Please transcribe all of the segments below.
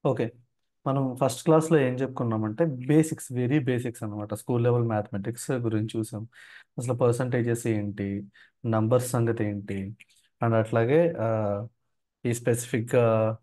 Okay మనం first క్లాస్లో ఏం చెప్పుకున్నామంటే బేసిక్స్ వెరీ బేసిక్స్ అనమాట స్కూల్ లెవెల్ మ్యాథమెటిక్స్ గురించి చూసాం అసలు పర్సంటేజెస్ ఏంటి నంబర్స్ సంగతి ఏంటి అండ్ అట్లాగే ఆ, ఈ స్పెసిఫిక్గా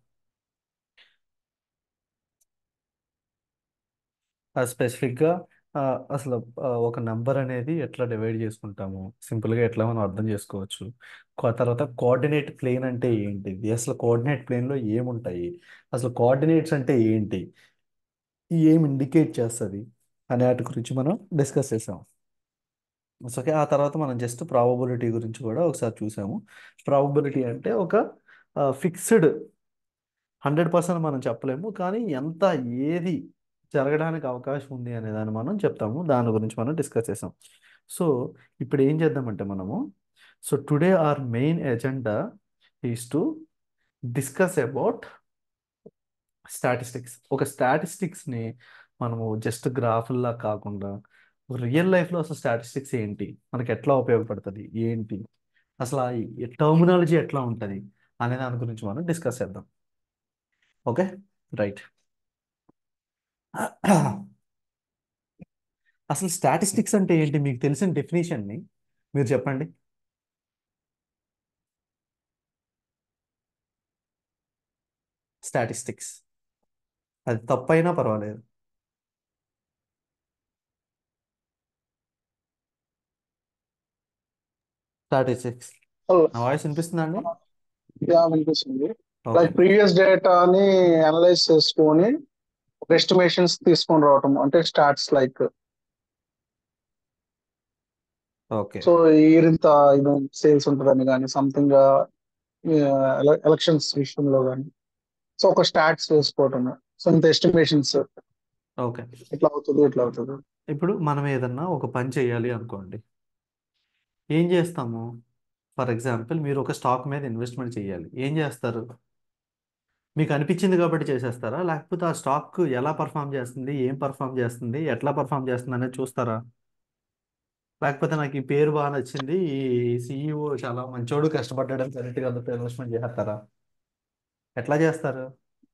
స్పెసిఫిక్గా అసలు ఆ, ఒక నంబర్ అనేది ఎట్లా డివైడ్ చేసుకుంటాము సింపుల్గా ఎట్లా మనం అర్థం చేసుకోవచ్చు కో- తర్వాత కోఆర్డినేట్ ప్లేన్ అంటే ఏంటిది అసలు కోఆర్డినేట్ ప్లేన్లో ఏముంటాయి అసలు కోఆర్డినేట్స్ అంటే ఏంటి ఏం ఇండికేట్ చేస్తుంది అనే వాటి గురించి మనం డిస్కస్ చేసాం సో ఓకే ఆ తర్వాత మనం జస్ట్ ప్రాబబిలిటీ గురించి కూడా ఒకసారి చూసాము ప్రాబబిలిటీ అంటే ఒక ఫిక్స్డ్ హండ్రెడ్ పర్సెంట్ మనం చెప్పలేము కానీ ఎంత ఏది జరగడానికి అవకాశం ఉంది అనే దాన్ని మనం చెప్తాము దాని గురించి మనం డిస్కస్ చేసాం సో ఇప్పుడు ఏం చేద్దామంటే మనము so today our main agenda is to discuss about statistics ఒక స్టాటిస్టిక్స్ని మనము జస్ట్ గ్రాఫుల్లా కాకుండా రియల్ లైఫ్లో అసలు స్టాటిస్టిక్స్ ఏంటి మనకి ఎట్లా ఉపయోగపడుతుంది ఏంటి అసలు ఆ టర్మినాలజీ ఎట్లా ఉంటుంది అనే దాని గురించి మనం డిస్కస్ చేద్దాం ఓకే రైట్ అసలు స్టాటిస్టిక్స్ అంటే ఏంటి మీకు తెలిసిన డెఫినేషన్ని మీరు చెప్పండి స్టాటిస్టిక్స్ అది తప్పైనా పర్వాలేదు స్టాటిస్టిక్స్ నా వాయిస్ వినిపిస్తుందా అండి యా వినిపిస్తుంది ఓకే లైక్ ప్రీవియస్ డేటాని అనలైజ్ చేసుకొని ఒక ఎస్టిమేషన్స్ తీసుకొని రావటం అంటే స్టాట్స్ లైక్ ఓకే సో ఇంత ఇది సేల్స్ ఉంటుందని కానీ సంథింగ్ ఎలక్షన్స్ విషయంలో కానీ సో ఒక స్టాట్స్ వేసుకోవటం సో ఇంత ఎస్టిమేషన్స్ ఓకే ఇట్లా అవుతుంది ఇట్లా అవుతుంది ఇప్పుడు మనం ఏదన్నా ఒక పని చేయాలి అనుకోండి ఏం చేస్తాము ఫర్ ఎగ్జాంపుల్ మీరు ఒక స్టాక్ మీద ఇన్వెస్ట్మెంట్ చేయాలి ఏం చేస్తారు మీకు అనిపించింది కాబట్టి చేసేస్తారా లేకపోతే ఆ స్టాక్ ఎలా పర్ఫామ్ చేస్తుంది ఏం పర్ఫామ్ చేస్తుంది ఎట్లా పర్ఫామ్ చేస్తుంది అనేది చూస్తారా లేకపోతే నాకు ఈ పేరు బాగా నచ్చింది ఈ సిఇఓ చాలా మంచోడు కష్టపడ్డాడని కరెక్ట్గా అందరితో ఇన్వెస్ట్మెంట్ చేస్తారా ఎట్లా చేస్తారు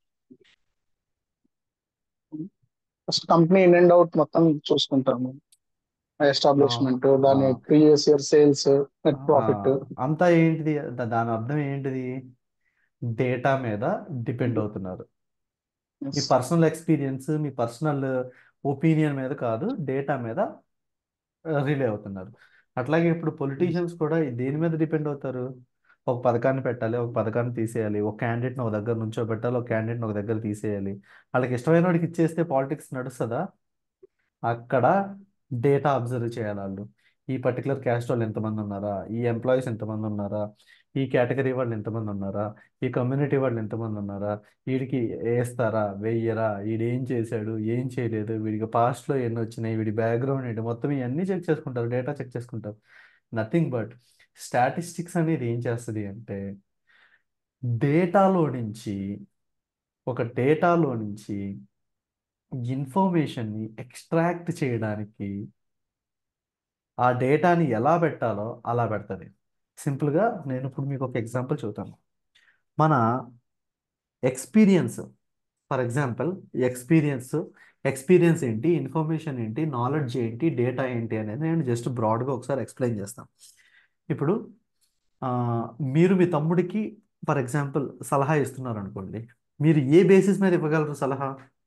first company in and out మొత్తం చూసుకుంటాము ఆ, ఎస్టాబ్లిష్మెంట్ ఆ, దాని ప్రీవియస్ ఇయర్ సేల్స్ నెట్ ఆ, ప్రాఫిట్ అంతా ఏంటిది దా- దాని అర్థం ఏంటిది డేటా మీద డిపెండ్ అవుతున్నారు మీ పర్సనల్ ఎక్స్పీరియన్స్ మీ పర్సనల్ ఒపీనియన్ మీద కాదు డేటా మీద రిలే అవుతున్నారు అట్లాగే ఇప్పుడు పొలిటీషియన్స్ కూడా దేని మీద డిపెండ్ అవుతారు ఒక పథకాన్ని పెట్టాలి ఒక పథకాన్ని తీసేయాలి ఒక క్యాండిడేట్ని ఒక దగ్గర నుంచో పెట్టాలి ఒక క్యాండిడేట్ని ఒక దగ్గర తీసేయాలి వాళ్ళకి ఇష్టమైన వాడికి ఇచ్చేస్తే పాలిటిక్స్ నడుస్తుందా అక్కడ డేటా అబ్జర్వ్ చేయాలి వాళ్ళు ఈ పర్టికులర్ క్యాస్ట్ వాళ్ళు ఎంతమంది ఉన్నారా ఈ ఎంప్లాయీస్ ఎంతమంది ఉన్నారా ఈ కేటగిరీ వాళ్ళు ఎంతమంది ఉన్నారా ఈ కమ్యూనిటీ వాళ్ళు ఎంతమంది ఉన్నారా వీడికి వేస్తారా వెయ్యరా వీడు ఏం చేశాడు ఏం చేయలేదు వీడికి పాస్ట్లో ఎన్ని వచ్చినాయి వీడి బ్యాక్గ్రౌండ్ ఏంటి మొత్తం ఇవన్నీ చెక్ చేసుకుంటారు డేటా చెక్ చేసుకుంటారు నథింగ్ బట్ స్టాటిస్టిక్స్ అనేది ఏం చేస్తుంది అంటే డేటాలో నుంచి ఒక డేటాలో నుంచి ఇన్ఫర్మేషన్ని ఎక్స్ట్రాక్ట్ చేయడానికి ఆ డేటాని ఎలా పెట్టాలో అలా పెడుతుంది సింపుల్గా నేను ఇప్పుడు మీకు ఒక ఎగ్జాంపుల్ చెబుతాను మన experience for example experience experience ఏంటి ఇన్ఫర్మేషన్ ఏంటి నాలెడ్జ్ ఏంటి డేటా ఏంటి అనేది నేను జస్ట్ బ్రాడ్గా ఒకసారి ఎక్స్ప్లెయిన్ చేస్తాను ఇప్పుడు ఆ, మీరు మీ తమ్ముడికి ఫర్ ఎగ్జాంపుల్ సలహా ఇస్తున్నారు అనుకోండి మీరు ఏ బేసిస్ మీద ఇవ్వగలరు సలహా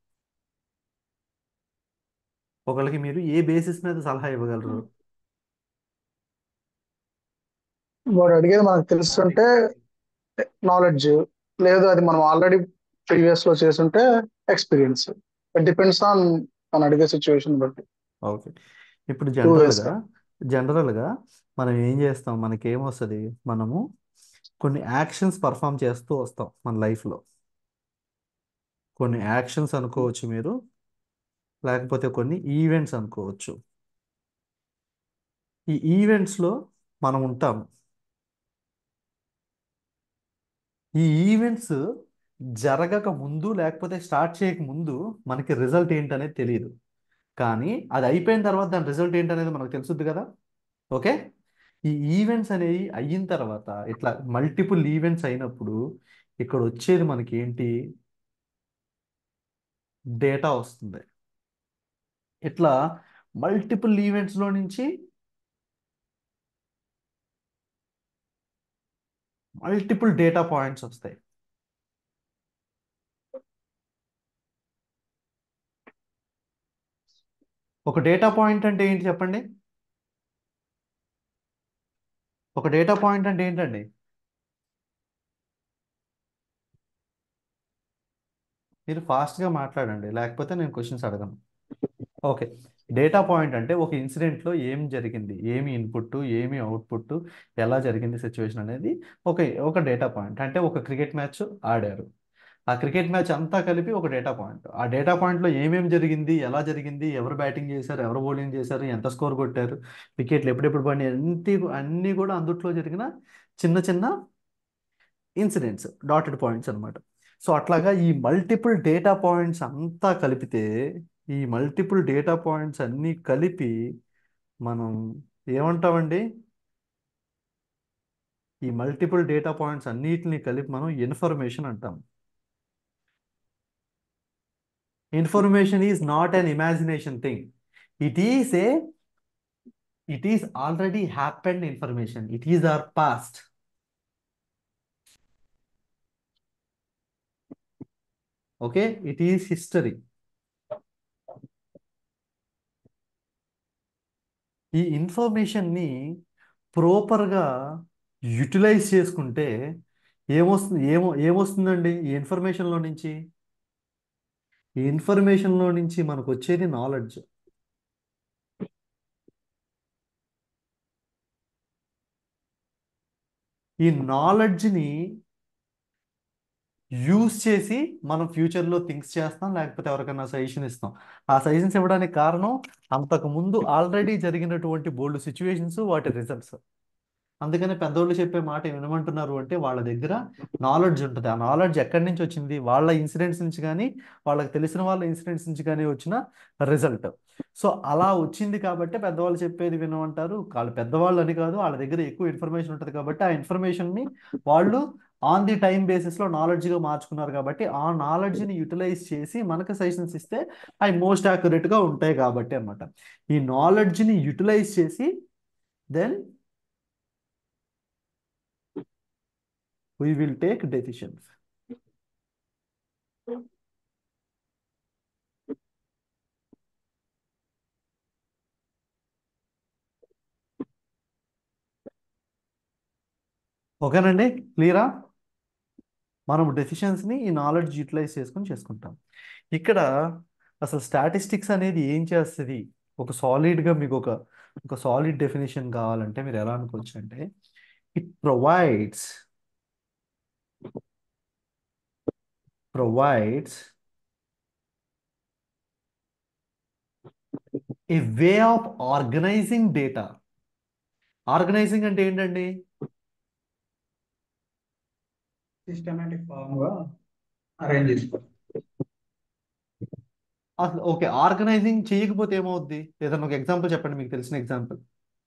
ఒకళ్ళకి మీరు ఏ బేసిస్ మీద సలహా ఇవ్వగలరు వాడు అడిగేది మనకు తెలుస్తుంటే నాలెడ్జ్ లేదు అది మనం ఆల్రెడీ ప్రీవియస్ లో చేస్తుంటే ఎక్స్పీరియన్స్ ఇట్ డిపెండ్స్ ఆన్ మనం అడిగే సిచ్యువేషన్ బట్టి ఓకే ఇప్పుడు టూ వేస్ జనరల్గా జనరల్గా మనం ఏం చేస్తాం మనకి ఏమొస్తుంది మనము కొన్ని యాక్షన్స్ పర్ఫామ్ చేస్తూ వస్తాం మన లైఫ్లో కొన్ని యాక్షన్స్ అనుకోవచ్చు మీరు లేకపోతే కొన్ని ఈవెంట్స్ అనుకోవచ్చు ఈ ఈవెంట్స్లో మనం ఉంటాం ఈ ఈవెంట్స్ జరగక ముందు లేకపోతే స్టార్ట్ చేయక ముందు మనకి రిజల్ట్ ఏంటనేది తెలియదు కానీ అది అయిపోయిన తర్వాత దాని రిజల్ట్ ఏంటనేది మనకు తెలుసుద్ది కదా ఓకే ఈ ఈవెంట్స్ అనేవి అయిన తర్వాత ఇట్లా మల్టిపుల్ ఈవెంట్స్ అయినప్పుడు ఇక్కడ వచ్చేది మనకి ఏంటి డేటా వస్తుంది ఇట్లా మల్టిపుల్ ఈవెంట్స్లో నుంచి మల్టిపుల్ డేటా పాయింట్స్ వస్తాయి ఒక డేటా పాయింట్ అంటే ఏంటి చెప్పండి ఒక డేటా పాయింట్ అంటే ఏంటండి మీరు ఫాస్ట్గా మాట్లాడండి లేకపోతే నేను క్వశ్చన్స్ అడగను ఓకే డేటా పాయింట్ అంటే ఒక ఇన్సిడెంట్లో ఏం జరిగింది ఏమి ఇన్పుట్ ఏమి అవుట్పుట్ ఎలా జరిగింది సిచ్యువేషన్ అనేది ఒక ఒక డేటా పాయింట్ అంటే ఒక క్రికెట్ మ్యాచ్ ఆడారు ఆ క్రికెట్ మ్యాచ్ అంతా కలిపి ఒక డేటా పాయింట్ ఆ డేటా పాయింట్లో ఏమేమి జరిగింది ఎలా జరిగింది ఎవరు బ్యాటింగ్ చేశారు ఎవరు బౌలింగ్ చేశారు ఎంత స్కోర్ కొట్టారు వికెట్లు ఎప్పుడెప్పుడు పడినాయి అన్ని అన్నీ కూడా అందుట్లో జరిగిన చిన్న చిన్న ఇన్సిడెంట్స్ డాటెడ్ పాయింట్స్ అనమాట సో అట్లాగా ఈ మల్టిపుల్ డేటా పాయింట్స్ అంతా కలిపితే ఈ మల్టిపుల్ డేటా పాయింట్స్ అన్నీ కలిపి మనం ఏమంటామండి ఈ మల్టిపుల్ డేటా పాయింట్స్ అన్నిటిని కలిపి మనం ఇన్ఫర్మేషన్ అంటాం information is not an imagination thing it is a it is already happened information it is our past okay it is history ఈ ఇన్ఫర్మేషన్ని ప్రాపర్గా యూటిలైజ్ చేసుకుంటే ఏమొస్తుంది ఏమో ఏమొస్తుందండి ఈ ఇన్ఫర్మేషన్లో నుంచి ఈ ఇన్ఫర్మేషన్లో నుంచి మనకు వచ్చేది నాలెడ్జ్ ఈ నాలెడ్జ్ని యూజ్ చేసి మనం ఫ్యూచర్లో థింక్స్ చేస్తాం లేకపోతే ఎవరికైనా సజెషన్ ఇస్తాం ఆ సజెషన్స్ ఇవ్వడానికి కారణం అంతకు ముందు ఆల్రెడీ జరిగినటువంటి బోల్డ్ సిచ్యువేషన్స్ వాటి రిజల్ట్స్ అందుకని పెద్దోళ్ళు చెప్పే మాట వినమంటున్నారు అంటే వాళ్ళ దగ్గర నాలెడ్జ్ ఉంటుంది ఆ నాలెడ్జ్ ఎక్కడి నుంచి వచ్చింది వాళ్ళ ఇన్సిడెంట్స్ నుంచి కానీ వాళ్ళకి తెలిసిన వాళ్ళ ఇన్సిడెంట్స్ నుంచి కానీ వచ్చిన రిజల్ట్ సో అలా వచ్చింది కాబట్టి పెద్దవాళ్ళు చెప్పేది వినమంటారు వాళ్ళు పెద్దవాళ్ళు అని కాదు వాళ్ళ దగ్గర ఎక్కువ ఇన్ఫర్మేషన్ ఉంటుంది కాబట్టి ఆ ఇన్ఫర్మేషన్ని వాళ్ళు ఆన్ ది టైం బేసిస్లో నాలెడ్జ్గా మార్చుకున్నారు కాబట్టి ఆ నాలెడ్జ్ని యూటిలైజ్ చేసి మనకు సజెషన్స్ ఇస్తే అవి మోస్ట్ యాక్యురేట్గా ఉంటాయి కాబట్టి అనమాట ఈ నాలెడ్జ్ని యూటిలైజ్ చేసి then we will take decisions. ఓకేనండి క్లియరా మనం డెసిషన్స్ని ఈ నాలెడ్జ్ యూటిలైజ్ చేసుకొని చేసుకుంటాం ఇక్కడ అసలు స్టాటిస్టిక్స్ అనేది ఏం చేస్తుంది ఒక సాలిడ్గా మీకు ఒక ఒక సాలిడ్ డెఫినేషన్ కావాలంటే మీరు ఎలా అనుకోవచ్చు అంటే it provides provides a way of organizing data. Organising అంటే ఏంటండి సిస్టమేటిక్ ఫామ్ గా అరేంజ్ చేసుకోవాలి అసలు ఓకే ఆర్గనైజింగ్ చేయకపోతే ఏమవుద్ది ఏదైనా ఒక ఎగ్జాంపుల్ చెప్పండి మీకు తెలిసిన ఎగ్జాంపుల్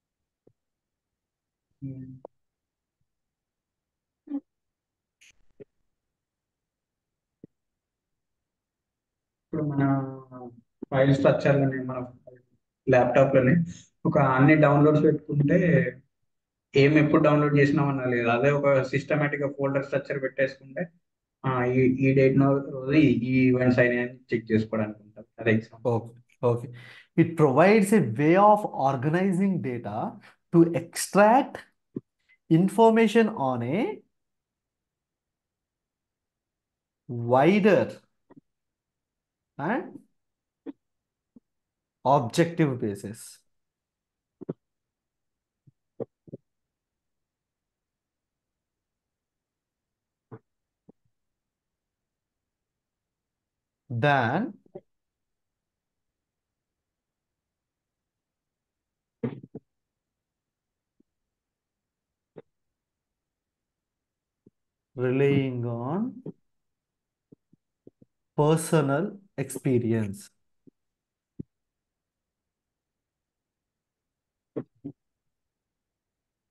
ఇప్పుడు మన ఫైల్ స్ట్రక్చర్ లోనే మన ల్యాప్టాప్ లోనే ఒక అన్ని డౌన్లోడ్స్ పెట్టుకుంటే ఏం ఎప్పుడు డౌన్లోడ్ చేసినామన్నా లేదు అదే ఒక సిస్టమేటిక్ గా ఫోల్డర్ స్ట్రక్చర్ పెట్టేసుకుంటే ఆ, ఈ ఈ డేట్ రోజు ఈ ఈ ఈవెంట్స్ అయినాయని చెక్ చేసుకోవడానికి ఉంటుంది అదే example okay okay it provides a way of organising data to extract information on a wider and objective basis than relying on personal experience.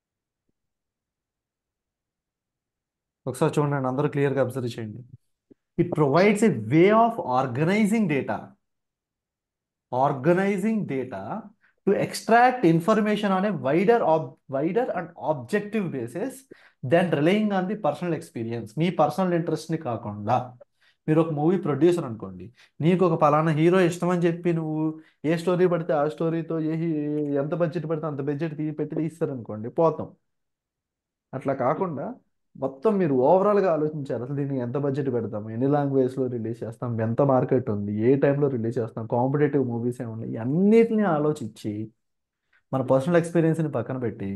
ఒకసారి చూడండి అందరూ క్లియర్గా అబ్జర్వ్ చేయండి it provides a way of organising data organising data to extract information on a wider ob wider and objective basis then relying on the personal experience మీ personal ఇంట్రెస్ట్ని కాకుండా మీరు ఒక మూవీ ప్రొడ్యూసర్ అనుకోండి నీకు ఒక పలానా హీరో ఇష్టం అని చెప్పి నువ్వు ఏ స్టోరీ పడితే ఆ స్టోరీతో ఏ హీ- ఎంత బడ్జెట్ పడితే అంత బడ్జెట్ తీ పెట్టి తీస్తారనుకోండి పోతాం అట్లా కాకుండా మొత్తం మీరు ఓవరాల్గా ఆలోచించారు అసలు దీనికి ఎంత బడ్జెట్ పెడతాం ఎన్ని లాంగ్వేజ్లో రిలీజ్ చేస్తాం ఎంత మార్కెట్ ఉంది ఏ టైంలో రిలీజ్ చేస్తాం కాంపిటేటివ్ మూవీస్ ఏమున్నాయి అన్నిటిని ఆలోచించి మన పర్సనల్ ఎక్స్పీరియన్స్ని పక్కన పెట్టి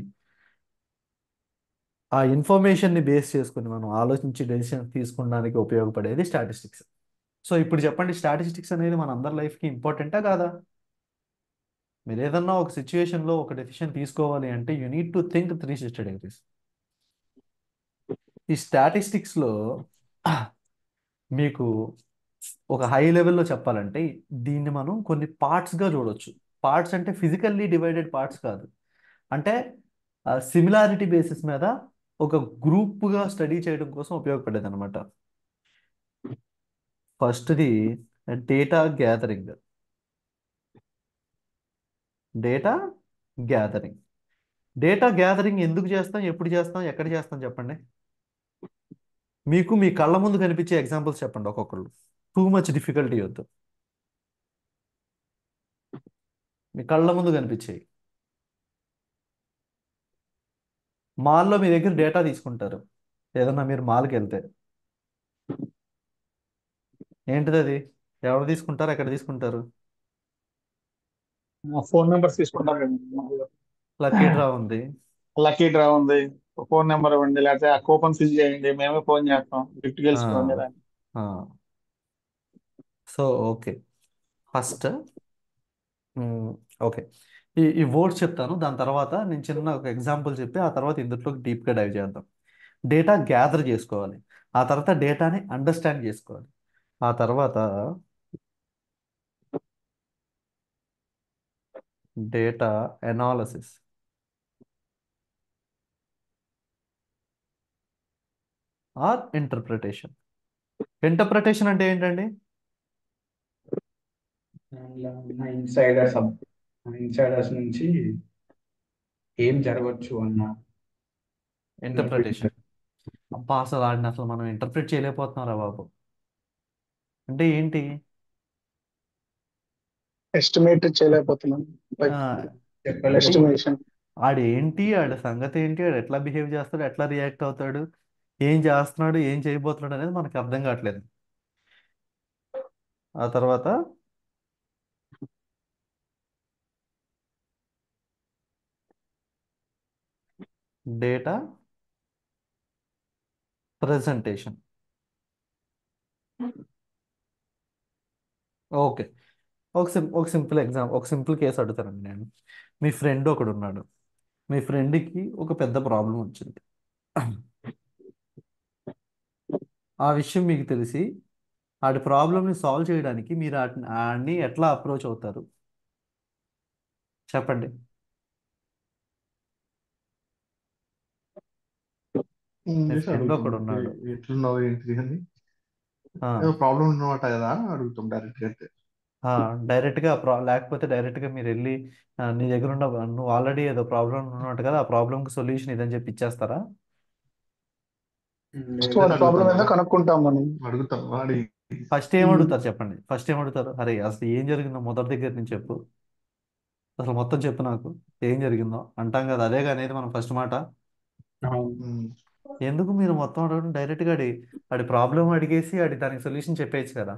ఆ ఇన్ఫర్మేషన్ని బేస్ చేసుకుని మనం ఆలోచించి డెసిషన్ తీసుకోవడానికి ఉపయోగపడేది స్టాటిస్టిక్స్ సో ఇప్పుడు చెప్పండి స్టాటిస్టిక్స్ అనేది మన అందరి లైఫ్కి ఇంపార్టెంటా కాదా మీరు ఏదన్నా ఒక సిచ్యువేషన్లో ఒక డెసిషన్ తీసుకోవాలి అంటే you need to think three sixty degrees ఈ స్టాటిస్టిక్స్లో మీకు ఒక హై లెవెల్లో చెప్పాలంటే దీన్ని మనం కొన్ని పార్ట్స్గా చూడొచ్చు పార్ట్స్ అంటే ఫిజికల్లీ డివైడెడ్ పార్ట్స్ కాదు అంటే సిమిలారిటీ బేసిస్ మీద ఒక గ్రూప్గా స్టడీ చేయడం కోసం ఉపయోగపడేది అనమాట ఫస్ట్ది data gathering data gathering data gathering ఎందుకు చేస్తాం ఎప్పుడు చేస్తాం ఎక్కడ చేస్తాం చెప్పండి మీకు మీ కళ్ళ ముందు కనిపించే ఎగ్జాంపుల్స్ చెప్పండి ఒక్కొక్కళ్ళు టూ మచ్ డిఫికల్టీ వద్దు మీ కళ్ళ ముందు కనిపించేవి మాల్లో మీ దగ్గర డేటా తీసుకుంటారు ఏదన్నా మీరు మాల్కి వెళ్తే ఏంటిది అది ఎవరు తీసుకుంటారు ఎక్కడ తీసుకుంటారు ఫోన్ నెంబర్స్ తీసుకుంటాం లక్కీ డ్రా ఉంది లక్కీ డ్రా ఉంది ఫోన్ నెంబర్ ఇవ్వండి లేకపోతే ఆ కూపన్ ఫిల్ చేయండి మేమే ఫోన్ చేస్తాం గిఫ్ట్ గెలుచుకోండి ఇలా. సో ఓకే ఫస్ట్ ఓకే ఈ ఈ వర్డ్స్ చెప్తాను దాని తర్వాత నేను చిన్న ఒక ఎగ్జాంపుల్ చెప్పి ఆ తర్వాత ఇందులోకి డీప్గా డైవ్ చేద్దాం డేటా గ్యాదర్ చేసుకోవాలి ఆ తర్వాత డేటాని అండర్స్టాండ్ చేసుకోవాలి ఆ తర్వాత data analysis or interpretation interpretation అంటే ఏంటండి దానిలో ఉన్న ఇన్సైడర్స్ ఇన్సైడర్స్ నుంచి ఏం జరగవచ్చు అన్న ఇంటర్ప్రిటేషన్ అబ్బా అసలు వాడిని అసలు మనం ఇంటర్ప్రిట్ చేయలేకపోతున్నారా బాబు అంటే ఏంటి ఎస్టిమేట్ చేయలేకపోతున్నాం ఆ, చెప్పలేదు ఎస్టిమేషన్ ఆడు ఏంటి ఆడి సంగతి ఏంటి ఆడు ఎట్లా బిహేవ్ చేస్తాడు ఎట్లా రియాక్ట్ అవుతాడు ఏం చేస్తున్నాడు ఏం చేయబోతున్నాడు అనేది మనకు అర్థం కావట్లేదు ఆ తర్వాత డేటా ప్రజెంటేషన్ ఓకే ఒక సిం ఒక సింపుల్ ఎగ్జామ్ ఒక సింపుల్ కేసు అడుగుతానండి నేను మీ ఫ్రెండ్ ఒకడు ఉన్నాడు మీ ఫ్రెండ్కి ఒక పెద్ద ప్రాబ్లం వచ్చింది ఆ విషయం మీకు తెలిసి ఆడి ప్రాబ్లమ్ని సాల్వ్ చేయడానికి మీరు ఆడిని ఆడిని ఎట్లా అప్రోచ్ అవుతారు చెప్పండి మీ ఫ్రెండ్ ఒకడు ఉన్నాడు ఎట్లున్నావు ఏంటి అని ఆ, ఏదో ప్రాబ్లం ఉన్నమాట కదా అని అడుగుతాం డైరెక్ట్ గా అయితే ఆ, డైరెక్ట్గా ప్రా లేకపోతే డైరెక్ట్గా మీరు వెళ్ళి ఆ, నీ దగ్గర ఉన్న నువ్వు ఆల్రెడీ ఏదో ప్రాబ్లం ఉన్నట్టు కదా ఆ ప్రాబ్లంకి సొల్యూషన్ ఇదని చెప్పి ఇచ్చేస్తారా ఫస్ట్ వాడి ప్రాబ్లం ఏందో కనుక్కుంటాం మనం అడుగుతాం వాడి ఫస్ట్ ఏం అడుగుతారు చెప్పండి ఫస్ట్ ఏం అడుగుతారు అరే అసలు ఏం జరిగిందో మొదటి దగ్గర నుంచి చెప్పు అసలు మొత్తం చెప్పు నాకు ఏం జరిగిందో అంటాం కదా అదే అనేది మనం ఫస్ట్ మాట ఉమ్, ఎందుకు మీరు మొత్తం అడగడం డైరెక్ట్గా అడి ఆడి ప్రాబ్లం అడిగేసి ఆడి దానికి సొల్యూషన్ చెప్పేయచ్చు కదా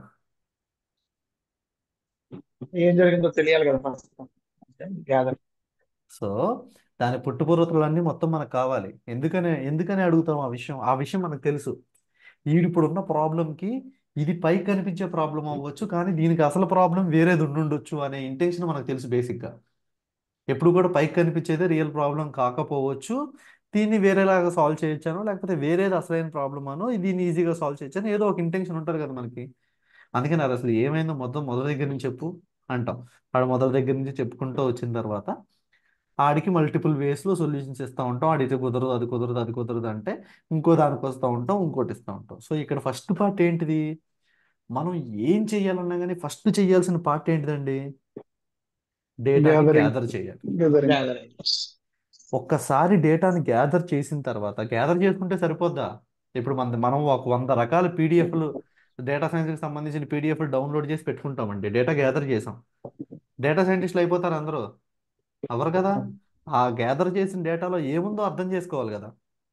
ఏం జరిగిందో తెలియాలి కదా ఫస్ట్ గ్యాదర్ సో దాని పుట్టుపూర్వతలన్నీ మొత్తం మనకు కావాలి ఎందుకని ఎందుకని అడుగుతాం ఆ విషయం ఆ విషయం మనకు తెలుసు వీడు ఇప్పుడు ఉన్న ప్రాబ్లంకి ఇది పైకి కనిపించే ప్రాబ్లం అవ్వచ్చు కానీ దీనికి అసలు ప్రాబ్లం వేరేది ఉండుండొచ్చు అనే ఇంటెన్షన్ మనకు తెలుసు బేసిక్గా ఎప్పుడు కూడా పైకి కనిపించేదే రియల్ ప్రాబ్లం కాకపోవచ్చు దీన్ని వేరేలాగా సాల్వ్ చేయొచ్చానో లేకపోతే వేరేది అసలైన ప్రాబ్లం అనో దీన్ని ఈజీగా సాల్వ్ చేయొచ్చానో ఏదో ఒక ఇంటెన్షన్ ఉంటుంది కదా మనకి అందుకని అది అసలు ఏమైందో మొత్తం మొదటి దగ్గర నుంచి చెప్పు అంటాం వాడు మొదటి దగ్గర నుంచి చెప్పుకుంటూ వచ్చిన తర్వాత ఆడికి మల్టిపుల్ వేస్లో సొల్యూషన్స్ ఇస్తూ ఉంటాం ఆడి ఇది కుదరదు అది కుదరదు అది కుదరదు అంటే ఇంకో దానికి వస్తూ ఉంటాం ఇంకోటి ఇస్తూ ఉంటాం సో ఇక్కడ ఫస్ట్ పార్ట్ ఏంటిది మనం ఏం చేయాలన్నా కానీ ఫస్ట్ చేయాల్సిన పార్ట్ ఏంటిదండి డేటాని Gathering. గ్యాదర్ చేయాలి Gathering. ఒక్కసారి డేటాని గ్యాదర్ చేసిన తర్వాత గ్యాదర్ చేసుకుంటే సరిపోద్దా ఇప్పుడు మన మనం ఒక వంద రకాల పీడిఎఫ్లు డేటా సైన్స్కి సంబంధించిన పీడిఎఫ్లు డౌన్లోడ్ చేసి పెట్టుకుంటామండి డేటా గ్యాదర్ చేసాం డేటా సైంటిస్టులు అయిపోతారు అందరూ అవరు కదా ఆ గ్యాదర్ చేసిన డేటాలో ఏముందో అర్థం చేసుకోవాలి కదా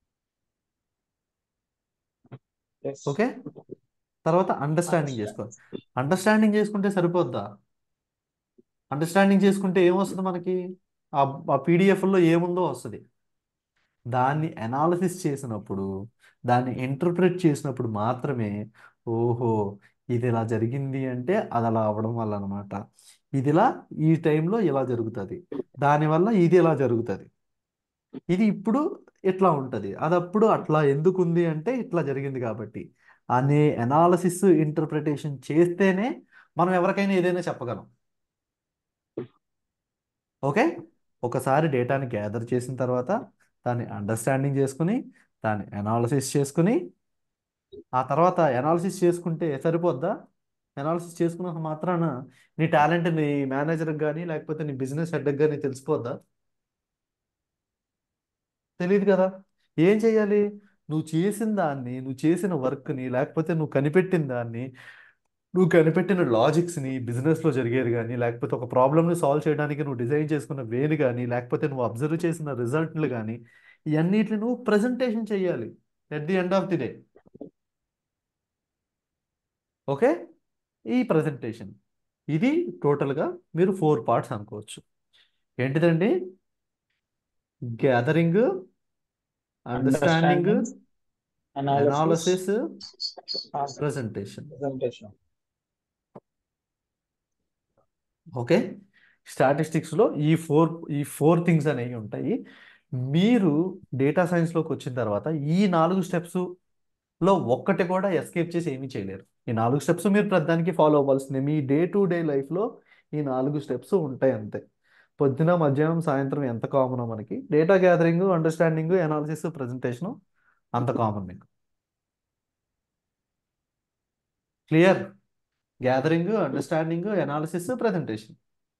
ఓకే తర్వాత అండర్స్టాండింగ్ చేసుకోవాలి అండర్స్టాండింగ్ చేసుకుంటే సరిపోద్దా అండర్స్టాండింగ్ చేసుకుంటే ఏమొస్తుంది మనకి ఆ ఆ పీడిఎఫ్లో ఏముందో వస్తుంది దాన్ని అనాలిసిస్ చేసినప్పుడు దాన్ని ఇంటర్ప్రిట్ చేసినప్పుడు మాత్రమే ఓహో ఇది ఇలా జరిగింది అంటే అది అలా అవ్వడం వల్ల అనమాట ఇది ఇలా ఈ టైంలో ఇలా జరుగుతుంది దానివల్ల ఇది ఇలా జరుగుతుంది ఇది ఇప్పుడు ఇట్లా ఉంటుంది అది అప్పుడు అట్లా ఎందుకు ఉంది అంటే ఇట్లా జరిగింది కాబట్టి అనే అనాలసిస్ ఇంటర్ప్రిటేషన్ చేస్తేనే మనం ఎవరికైనా ఏదైనా చెప్పగలం ఓకే ఒకసారి డేటాని గ్యాదర్ చేసిన తర్వాత దాన్ని అండర్స్టాండింగ్ చేసుకుని దాన్ని అనాలసిస్ చేసుకుని ఆ తర్వాత అనాలసిస్ చేసుకుంటే సరిపోద్దా అనాలసిస్ చేసుకున్న మాత్రాన నీ టాలెంట్ నీ మేనేజర్కి కానీ లేకపోతే నీ బిజినెస్ హెడ్కి కానీ తెలిసిపోద్దా తెలియదు కదా ఏం చేయాలి నువ్వు చేసిన దాన్ని నువ్వు చేసిన వర్క్ని లేకపోతే నువ్వు కనిపెట్టిన దాన్ని నువ్వు కనిపెట్టిన లాజిక్స్ని బిజినెస్లో జరిగేది కానీ లేకపోతే ఒక ప్రాబ్లమ్ని సాల్వ్ చేయడానికి నువ్వు డిజైన్ చేసుకున్న వేని కానీ లేకపోతే నువ్వు అబ్జర్వ్ చేసిన రిజల్ట్లు కానీ ఇవన్నిటిని నువ్వు ప్రజెంటేషన్ చేయాలి at the end of the day okay ఈ ప్రజెంటేషన్ ఇది టోటల్గా మీరు ఫోర్ పార్ట్స్ అనుకోవచ్చు ఏంటిదండి gathering understanding analysis presentation presentation. Okay స్టాటిస్టిక్స్లో ఈ ఫోర్ ఈ ఫోర్ థింగ్స్ అనేవి ఉంటాయి మీరు డేటా సైన్స్లోకి వచ్చిన తర్వాత ఈ నాలుగు స్టెప్స్ లో ఒక్కటి కూడా ఎస్కేప్ చేసి ఏమీ చేయలేరు ఈ నాలుగు స్టెప్స్ మీరు ప్రతిదానికి ఫాలో అవ్వాల్సిందే మీ డే టు డే లైఫ్లో ఈ నాలుగు స్టెప్స్ ఉంటాయి అంతే పొద్దున మధ్యాహ్నం సాయంత్రం ఎంత కామనో మనకి data gathering understanding analysis presentation అంత కామన్ మీకు clear gathering understanding analysis presentation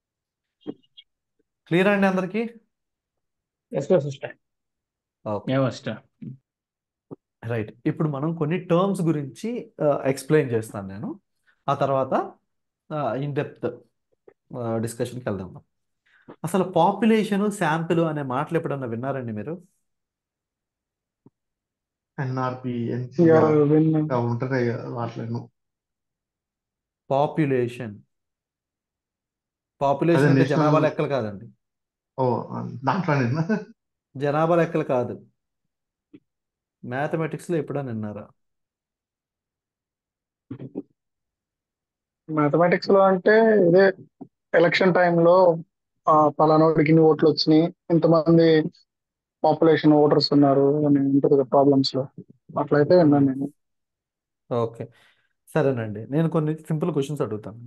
clear అండి అందరికీ Yes, yes, sister. Okay Yeah, sister. Right ఇప్పుడు మనం కొన్ని టర్మ్స్ గురించి ఎక్స్ప్లెయిన్ చేస్తాను నేను ఆ తర్వాత ఇన్ డెప్త్ డిస్కషన్కి వెళ్దాం అసలు పాపులేషన్ శాంపిల్ అనే మాటలు ఎప్పుడన్నా విన్నారండి మీరు ఎన్ఆర్పి Yeah, ఎన్సిఆర్ విన్నా. ఉంటాయి వాటిలో పాపులేషన్ పాపులేషన్ అదే అంటే national- జనాభా లెక్కలు కాదండి ఓ దాంట్లో నిన్న జనాభా లెక్కలు కాదు మ్యాథమెటిక్స్లో ఎప్పుడన్నా విన్నారా మ్యాథమెటిక్స్ లో అంటే ఇదే ఎలక్షన్ టైంలో పలానోడికి ఇన్ని ఓట్లు వచ్చినాయి ఇంతమంది పాపులేషన్ ఓటర్స్ ఉన్నారు అని ఉంటుంది కదా ప్రాబ్లమ్స్ లో అట్లయితే విన్నాను నేను ఓకే సరేనండి నేను కొన్ని సింపుల్ క్వశ్చన్స్ అడుగుతాను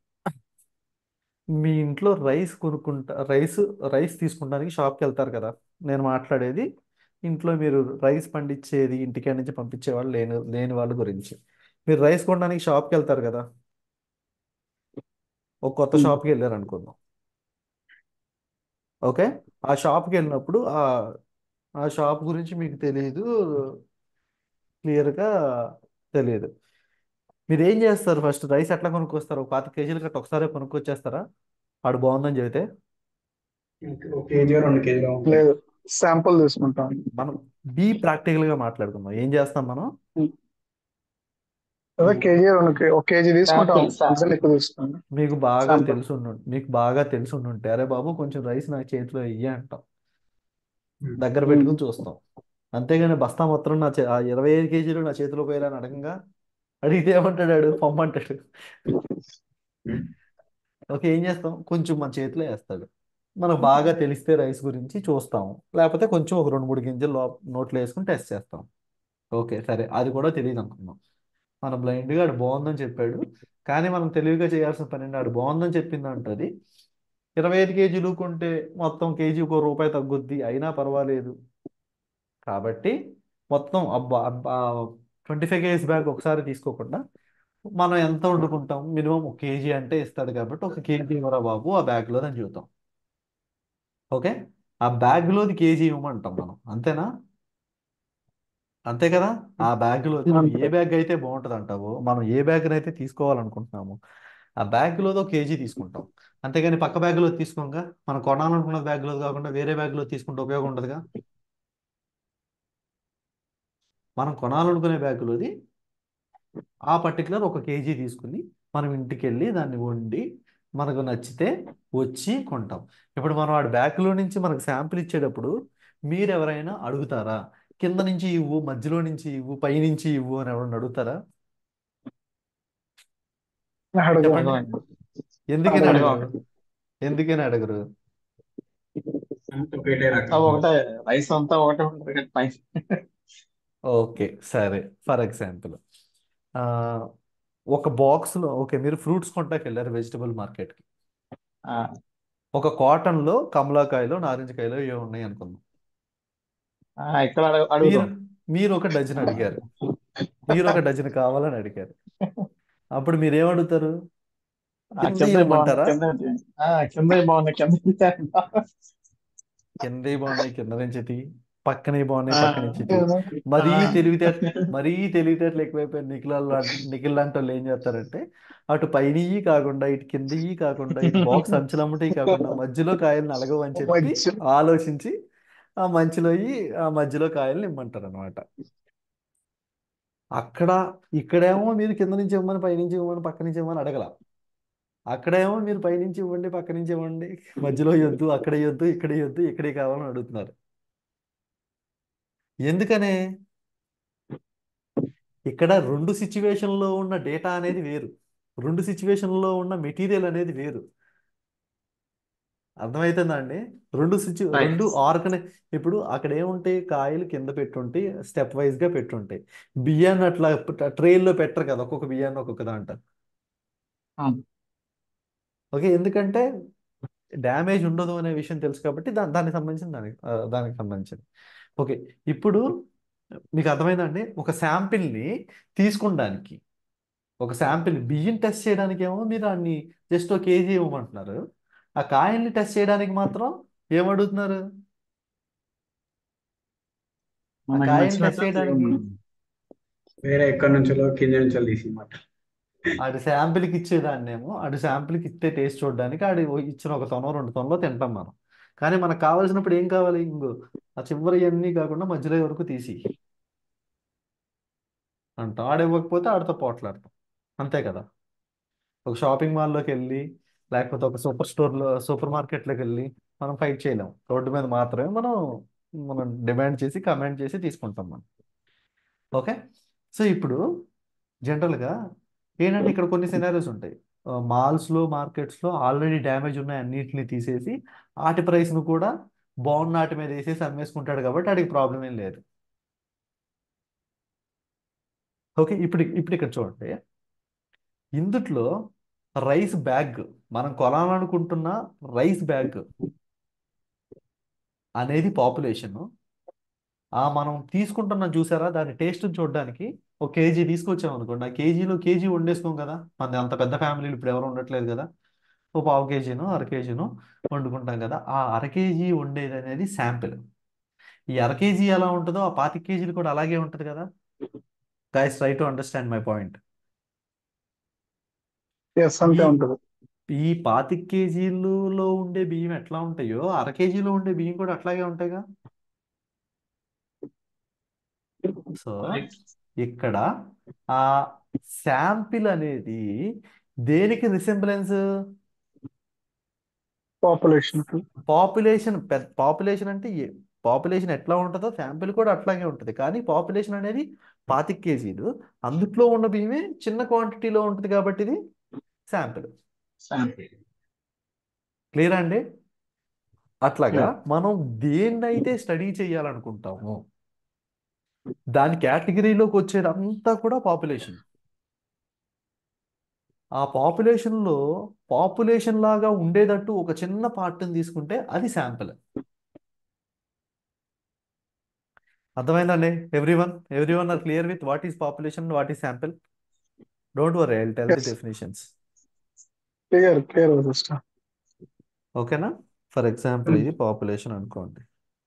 మీ ఇంట్లో రైస్ కొనుక్కుంటా రైస్ రైస్ తీసుకుంటానికి షాప్కి వెళ్తారు కదా నేను మాట్లాడేది ఇంట్లో మీరు రైస్ పండించేది ఇంటికి నుంచి పంపించే వాళ్ళు లేని లేని వాళ్ళ గురించి మీరు రైస్ కొనడానికి షాప్కి వెళ్తారు కదా ఒక కొత్త Hmm. షాప్కి వెళ్ళారు అనుకుందాం ఓకే ఆ షాప్కి వెళ్ళినప్పుడు ఆ ఆ షాప్ గురించి మీకు తెలియదు క్లియర్గా తెలియదు మీరు ఏం చేస్తారు ఫస్ట్ రైస్ ఎట్లా కొనుక్కొస్తారు ఒక పాతి కేజీలు గట్ట ఒకసారి కొనుక్కొచ్చేస్తారా ఆడు బాగుందని చెబితే ఒక కేజీ రెండు కేజీలు ఉంటాయి లేదు శాంపుల్ తీసుకుంటాం మనం బీ ప్రాక్టికల్గా మాట్లాడుకుందాం ఏం చేస్తాం మనం అదే కేజీ రెండు కే- ఒక కేజీ తీసుకుంటాం Sample, sample. అంతకన్నా ఎక్కువ తీసుకుంటాం మీకు బాగా Sample. తెలుసు మీకు బాగా తెలిసి ఉండుంటే అరే బాబు కొంచెం రైస్ నా చేతిలో ఇయ్య అంటాం దగ్గర Hmm. పెట్టుకుని చూస్తాం అంతేగాని బస్తా మొత్తం నా చే- ఆ ఇరవై ఐదు కేజీలు నా చేతిలో పోయారని అడగంగా అడిగితే ఏమంటాడు వాడు? పొమ్మంటాడు ఓకే ఏం చేస్తాం కొంచెం మన చేతిలో వేస్తాడు మనకు బాగా తెలిస్తే రైస్ గురించి చూస్తాం లేకపోతే కొంచెం ఒక రెండు మూడు గింజలు లో నోట్లో వేసుకుని టెస్ట్ చేస్తాం ఓకే సరే అది కూడా తెలియదు అనుకున్నాం మన బ్లైండ్గా ఆడు బాగుందని చెప్పాడు కానీ మనం తెలివిగా చేయాల్సిన పని ఏంటి? ఆడు బాగుందని చెప్పింది అంటది ఇరవై ఐదు కేజీలు కొంటే మొత్తం కేజీ ఒక రూపాయి తగ్గుద్ది అయినా పర్వాలేదు కాబట్టి మొత్తం అబ్బా అబ్బా ట్వంటీ ఫైవ్ కేజీస్ బ్యాగ్ ఒకసారి తీసుకోకుండా మనం ఎంత వండుకుంటాం మినిమం ఒక కేజీ అంటే ఇస్తాడు కాబట్టి ఒక కేజీ ఇవ్వరా బాబు ఆ బ్యాగ్లో అని చెబుతాం ఓకే ఆ బ్యాగ్లోది కేజీ ఇవ్వమంటాం మనం అంతేనా అంతే కదా ఆ బ్యాగ్లోది నువ్వు ఏ అంతే బ్యాగ్ అయితే బాగుంటుంది అంటావో మనం ఏ బ్యాగ్ అయితే తీసుకోవాలనుకుంటున్నామో ఆ బ్యాగ్లోది ఒక కేజీ తీసుకుంటాం అంతేగాని పక్క బ్యాగ్లో తీసుకోగా మనం కొనాలనుకున్న బ్యాగ్లో కాకుండా వేరే బ్యాగ్లో తీసుకుంటే ఉపయోగం ఉండదుగా మనం కొనాలనుకునే బ్యాగ్లోది ఆ పర్టికులర్ ఒక కేజీ తీసుకుని మనం ఇంటికి వెళ్ళి దాన్ని వండి మనకు నచ్చితే వచ్చి కొంటాం ఇప్పుడు మనం వాడి బ్యాగ్లో నుంచి మనకు శాంపిల్ ఇచ్చేటప్పుడు మీరు ఎవరైనా అడుగుతారా కింద నుంచి ఇవ్వు మధ్యలో నుంచి ఇవ్వు పై నుంచి ఇవ్వు అని ఎవరైనా అడుగుతారా అడగం చెప్పండి ఎందుకని అడగం అడగరు ఎందుకని అడగరు ఒకటే అంతా రకం ఒకటే రైస్ అంతా ఒకటే ఉంటుంది కదా పైన ఓకే సరే ఫర్ ఎగ్జాంపుల్ ఒక బాక్స్లో ఓకే మీరు ఫ్రూట్స్ కొంటాకి వెళ్ళారు వెజిటబుల్ మార్కెట్కి ఆ, ఒక కాటన్లో కమలాకాయలు నారింజకాయలు ఏమి ఉన్నాయి అనుకుందాం ఆ, ఇక్కడ అడగ మీరు అడుగుతాం మీరు ఒక డజన్ అడిగారు మీరు ఒక డజన్ కావాలని అడిగారు అప్పుడు మీరు ఏమడుగుతారు ఆ, కింద కింద బాగుంది ఇవ్వమంటారా కింద ఆ, కింద బాగుంది కింద కిందవి బాగున్నాయి కింద నుంచి తీ పక్కనే బాగున్నాయి ఆ, పక్క నుంచి తీ మరీ తెలివితేట మరీ తెలివితేటలు ఎక్కువైపోయి నిఖిల్ నిఖిల్ లాంటి వాళ్ళు ఏం చేస్తారంటే అటు పైనవి కాకుండా ఇటు కిందవి కాకుండా ఇటు బాక్స్ అంచులమ్మటి కాకుండా మధ్యలో కాయలు నలగవు అని చెప్పి మధ్య ఆలోచించి ఆ మంచిలో ఆ మధ్యలో కాయలు ఇమ్మంటారు అనమాట అక్కడ ఇక్కడేమో మీరు కింద నుంచి ఇవ్వమని పైనుంచి ఇవ్వమని పక్క నుంచి ఇవ్వమని అడగల అక్కడేమో మీరు పైనుంచి ఇవ్వండి పక్క నుంచి ఇవ్వండి మధ్యలో ఇవ్వద్దు అక్కడ ఇవ్వద్దు ఇక్కడ ఇవ్వద్దు ఇక్కడే కావాలని అడుగుతున్నారు ఎందుకనే ఇక్కడ రెండు సిచ్యువేషన్లో ఉన్న డేటా అనేది వేరు రెండు సిచ్యువేషన్లో ఉన్న మెటీరియల్ అనేది వేరు అర్థమవుతుందా అండి రెండు సిచ్యు రైట్ రెండు ఆర్గనై ఇప్పుడు అక్కడ ఏముంటాయి కాయలు కింద పెట్టుంటాయి స్టెప్ వైజ్గా పెట్టుంటాయి బియ్యాన్ని అట్లా ట్రైల్లో పెట్టరు కదా ఒక్కొక్క బియ్యాన్ని ఒక్కొక్క దాంట ఓకే ఎందుకంటే డ్యామేజ్ ఉండదు అనే విషయం తెలుసు కాబట్టి దా దానికి సంబంధించిన దానికి ఆ, దానికి సంబంధించింది ఓకే ఇప్పుడు మీకు అర్థమైందండి ఒక శాంపిల్ని తీసుకుండానికి ఒక శాంపిల్ బియ్యం టెస్ట్ చేయడానికి ఏమో మీరు దాన్ని జస్ట్ ఒక కేజీ ఇవ్వమంటున్నారు ఆ కాయల్ని టెస్ట్ చేయడానికి మాత్రం ఏమడుగుతున్నారు ఆ మనకి కాయల్ని నచ్చినట్టు టెస్ట్ చేయడానికి వేరే ఎక్కడి నుంచో కింద నుంచో తీసి మాట ఆడి శాంపిల్కి ఇచ్చేదాన్నేమో ఆడి శాంపిల్కి ఇస్తే టేస్ట్ చూడడానికి ఆడి ఇచ్చిన ఒక తొనో రెండు తొనలో తింటాం మనం కానీ మనకు కావాల్సినప్పుడు ఏం కావాలి ఇంకో ఆ చివరి అన్నీ కాకుండా మధ్యలో వరకు తీసి అంటాం ఆడు ఇవ్వకపోతే ఆడితో పోట్లాడతాం అంతే కదా ఒక షాపింగ్ మాల్లోకి వెళ్ళి లేకపోతే ఒక సూపర్ స్టోర్లో సూపర్ మార్కెట్లోకి వెళ్ళి మనం ఫైట్ చేయలేం రోడ్డు మీద మాత్రమే మనం మనం డిమాండ్ చేసి కమాండ్ చేసి తీసుకుంటాం మనం ఓకే సో ఇప్పుడు జనరల్గా ఏంటంటే ఇక్కడ కొన్ని సినారియోస్ ఉంటాయి మాల్స్లో మార్కెట్స్లో ఆల్రెడీ డ్యామేజ్ ఉన్నాయి అన్నిటిని తీసేసి ఆటి ప్రైస్ను కూడా బాగున్న వాటి మీద వేసేసి అమ్మేసుకుంటాడు కాబట్టి వాడికి ప్రాబ్లం ఏం లేదు ఓకే ఇప్పుడు ఇప్పుడు ఇక్కడ చూడండి ఇందుట్లో రైస్ బ్యాగ్ మనం కొనాలనుకుంటున్న రైస్ బ్యాగ్ అనేది పాపులేషన్ ఆ మనం తీసుకుంటున్నాం చూసారా దాని టేస్ట్ చూడడానికి ఒక కేజీ తీసుకొచ్చాం అనుకోండి ఆ కేజీలో కేజీ వండేసుకోం కదా మన అంత పెద్ద ఫ్యామిలీలు ఇప్పుడు ఎవరు ఉండట్లేదు కదా ఓ పావు కేజీను అర కేజీను వండుకుంటాం కదా ఆ అర కేజీ వండేది అనేది శాంపిల్ ఈ అర కేజీ ఎలా ఉంటుందో ఆ పాతిక కేజీలు కూడా అలాగే ఉంటుంది కదా guys try to understand my point yes అంతే ఈ ఉంటుంది ఈ పాతిక కేజీలలో ఉండే బియ్యం ఎట్లా ఉంటాయో అర కేజీలో ఉండే బియ్యం కూడా అట్లాగే ఉంటాయిగా సో రైట్ ఇక్కడ ఆ శాంపిల్ అనేది దేనికి రిసెంబ్లెన్స్ పాపులేషన్ పాపులేషన్ పాపులేషన్ అంటే పాపులేషన్ ఎట్లా ఉంటుందో శాంపిల్ కూడా అట్లాగే ఉంటుంది కానీ పాపులేషన్ అనేది పాతిక కేజీలు అందుట్లో ఉన్న బియ్యమే చిన్న క్వాంటిటీలో ఉంటుంది కాబట్టి ఇది శాంపిల్ శాంపిల్ క్లియర్ అండి అట్లాగా మనం దేన్నైతే స్టడీ చేయాలనుకుంటామో దాని కేటగిరీలోకి వచ్చేదంతా కూడా పాపులేషన్ ఆ పాపులేషన్లో పాపులేషన్ లాగా ఉండేటట్టు ఒక చిన్న పార్ట్ని తీసుకుంటే అది శాంపిల్ అర్థమైందండి everyone every one are clear with what is population what is sample don't worry I tell the ఎస్ డెఫినేషన్స్ క్లియర్ క్లియర్ సిస్టర్ ఓకేనా ఫర్ ఎగ్జాంపుల్ ఇది పాపులేషన్ అనుకోండి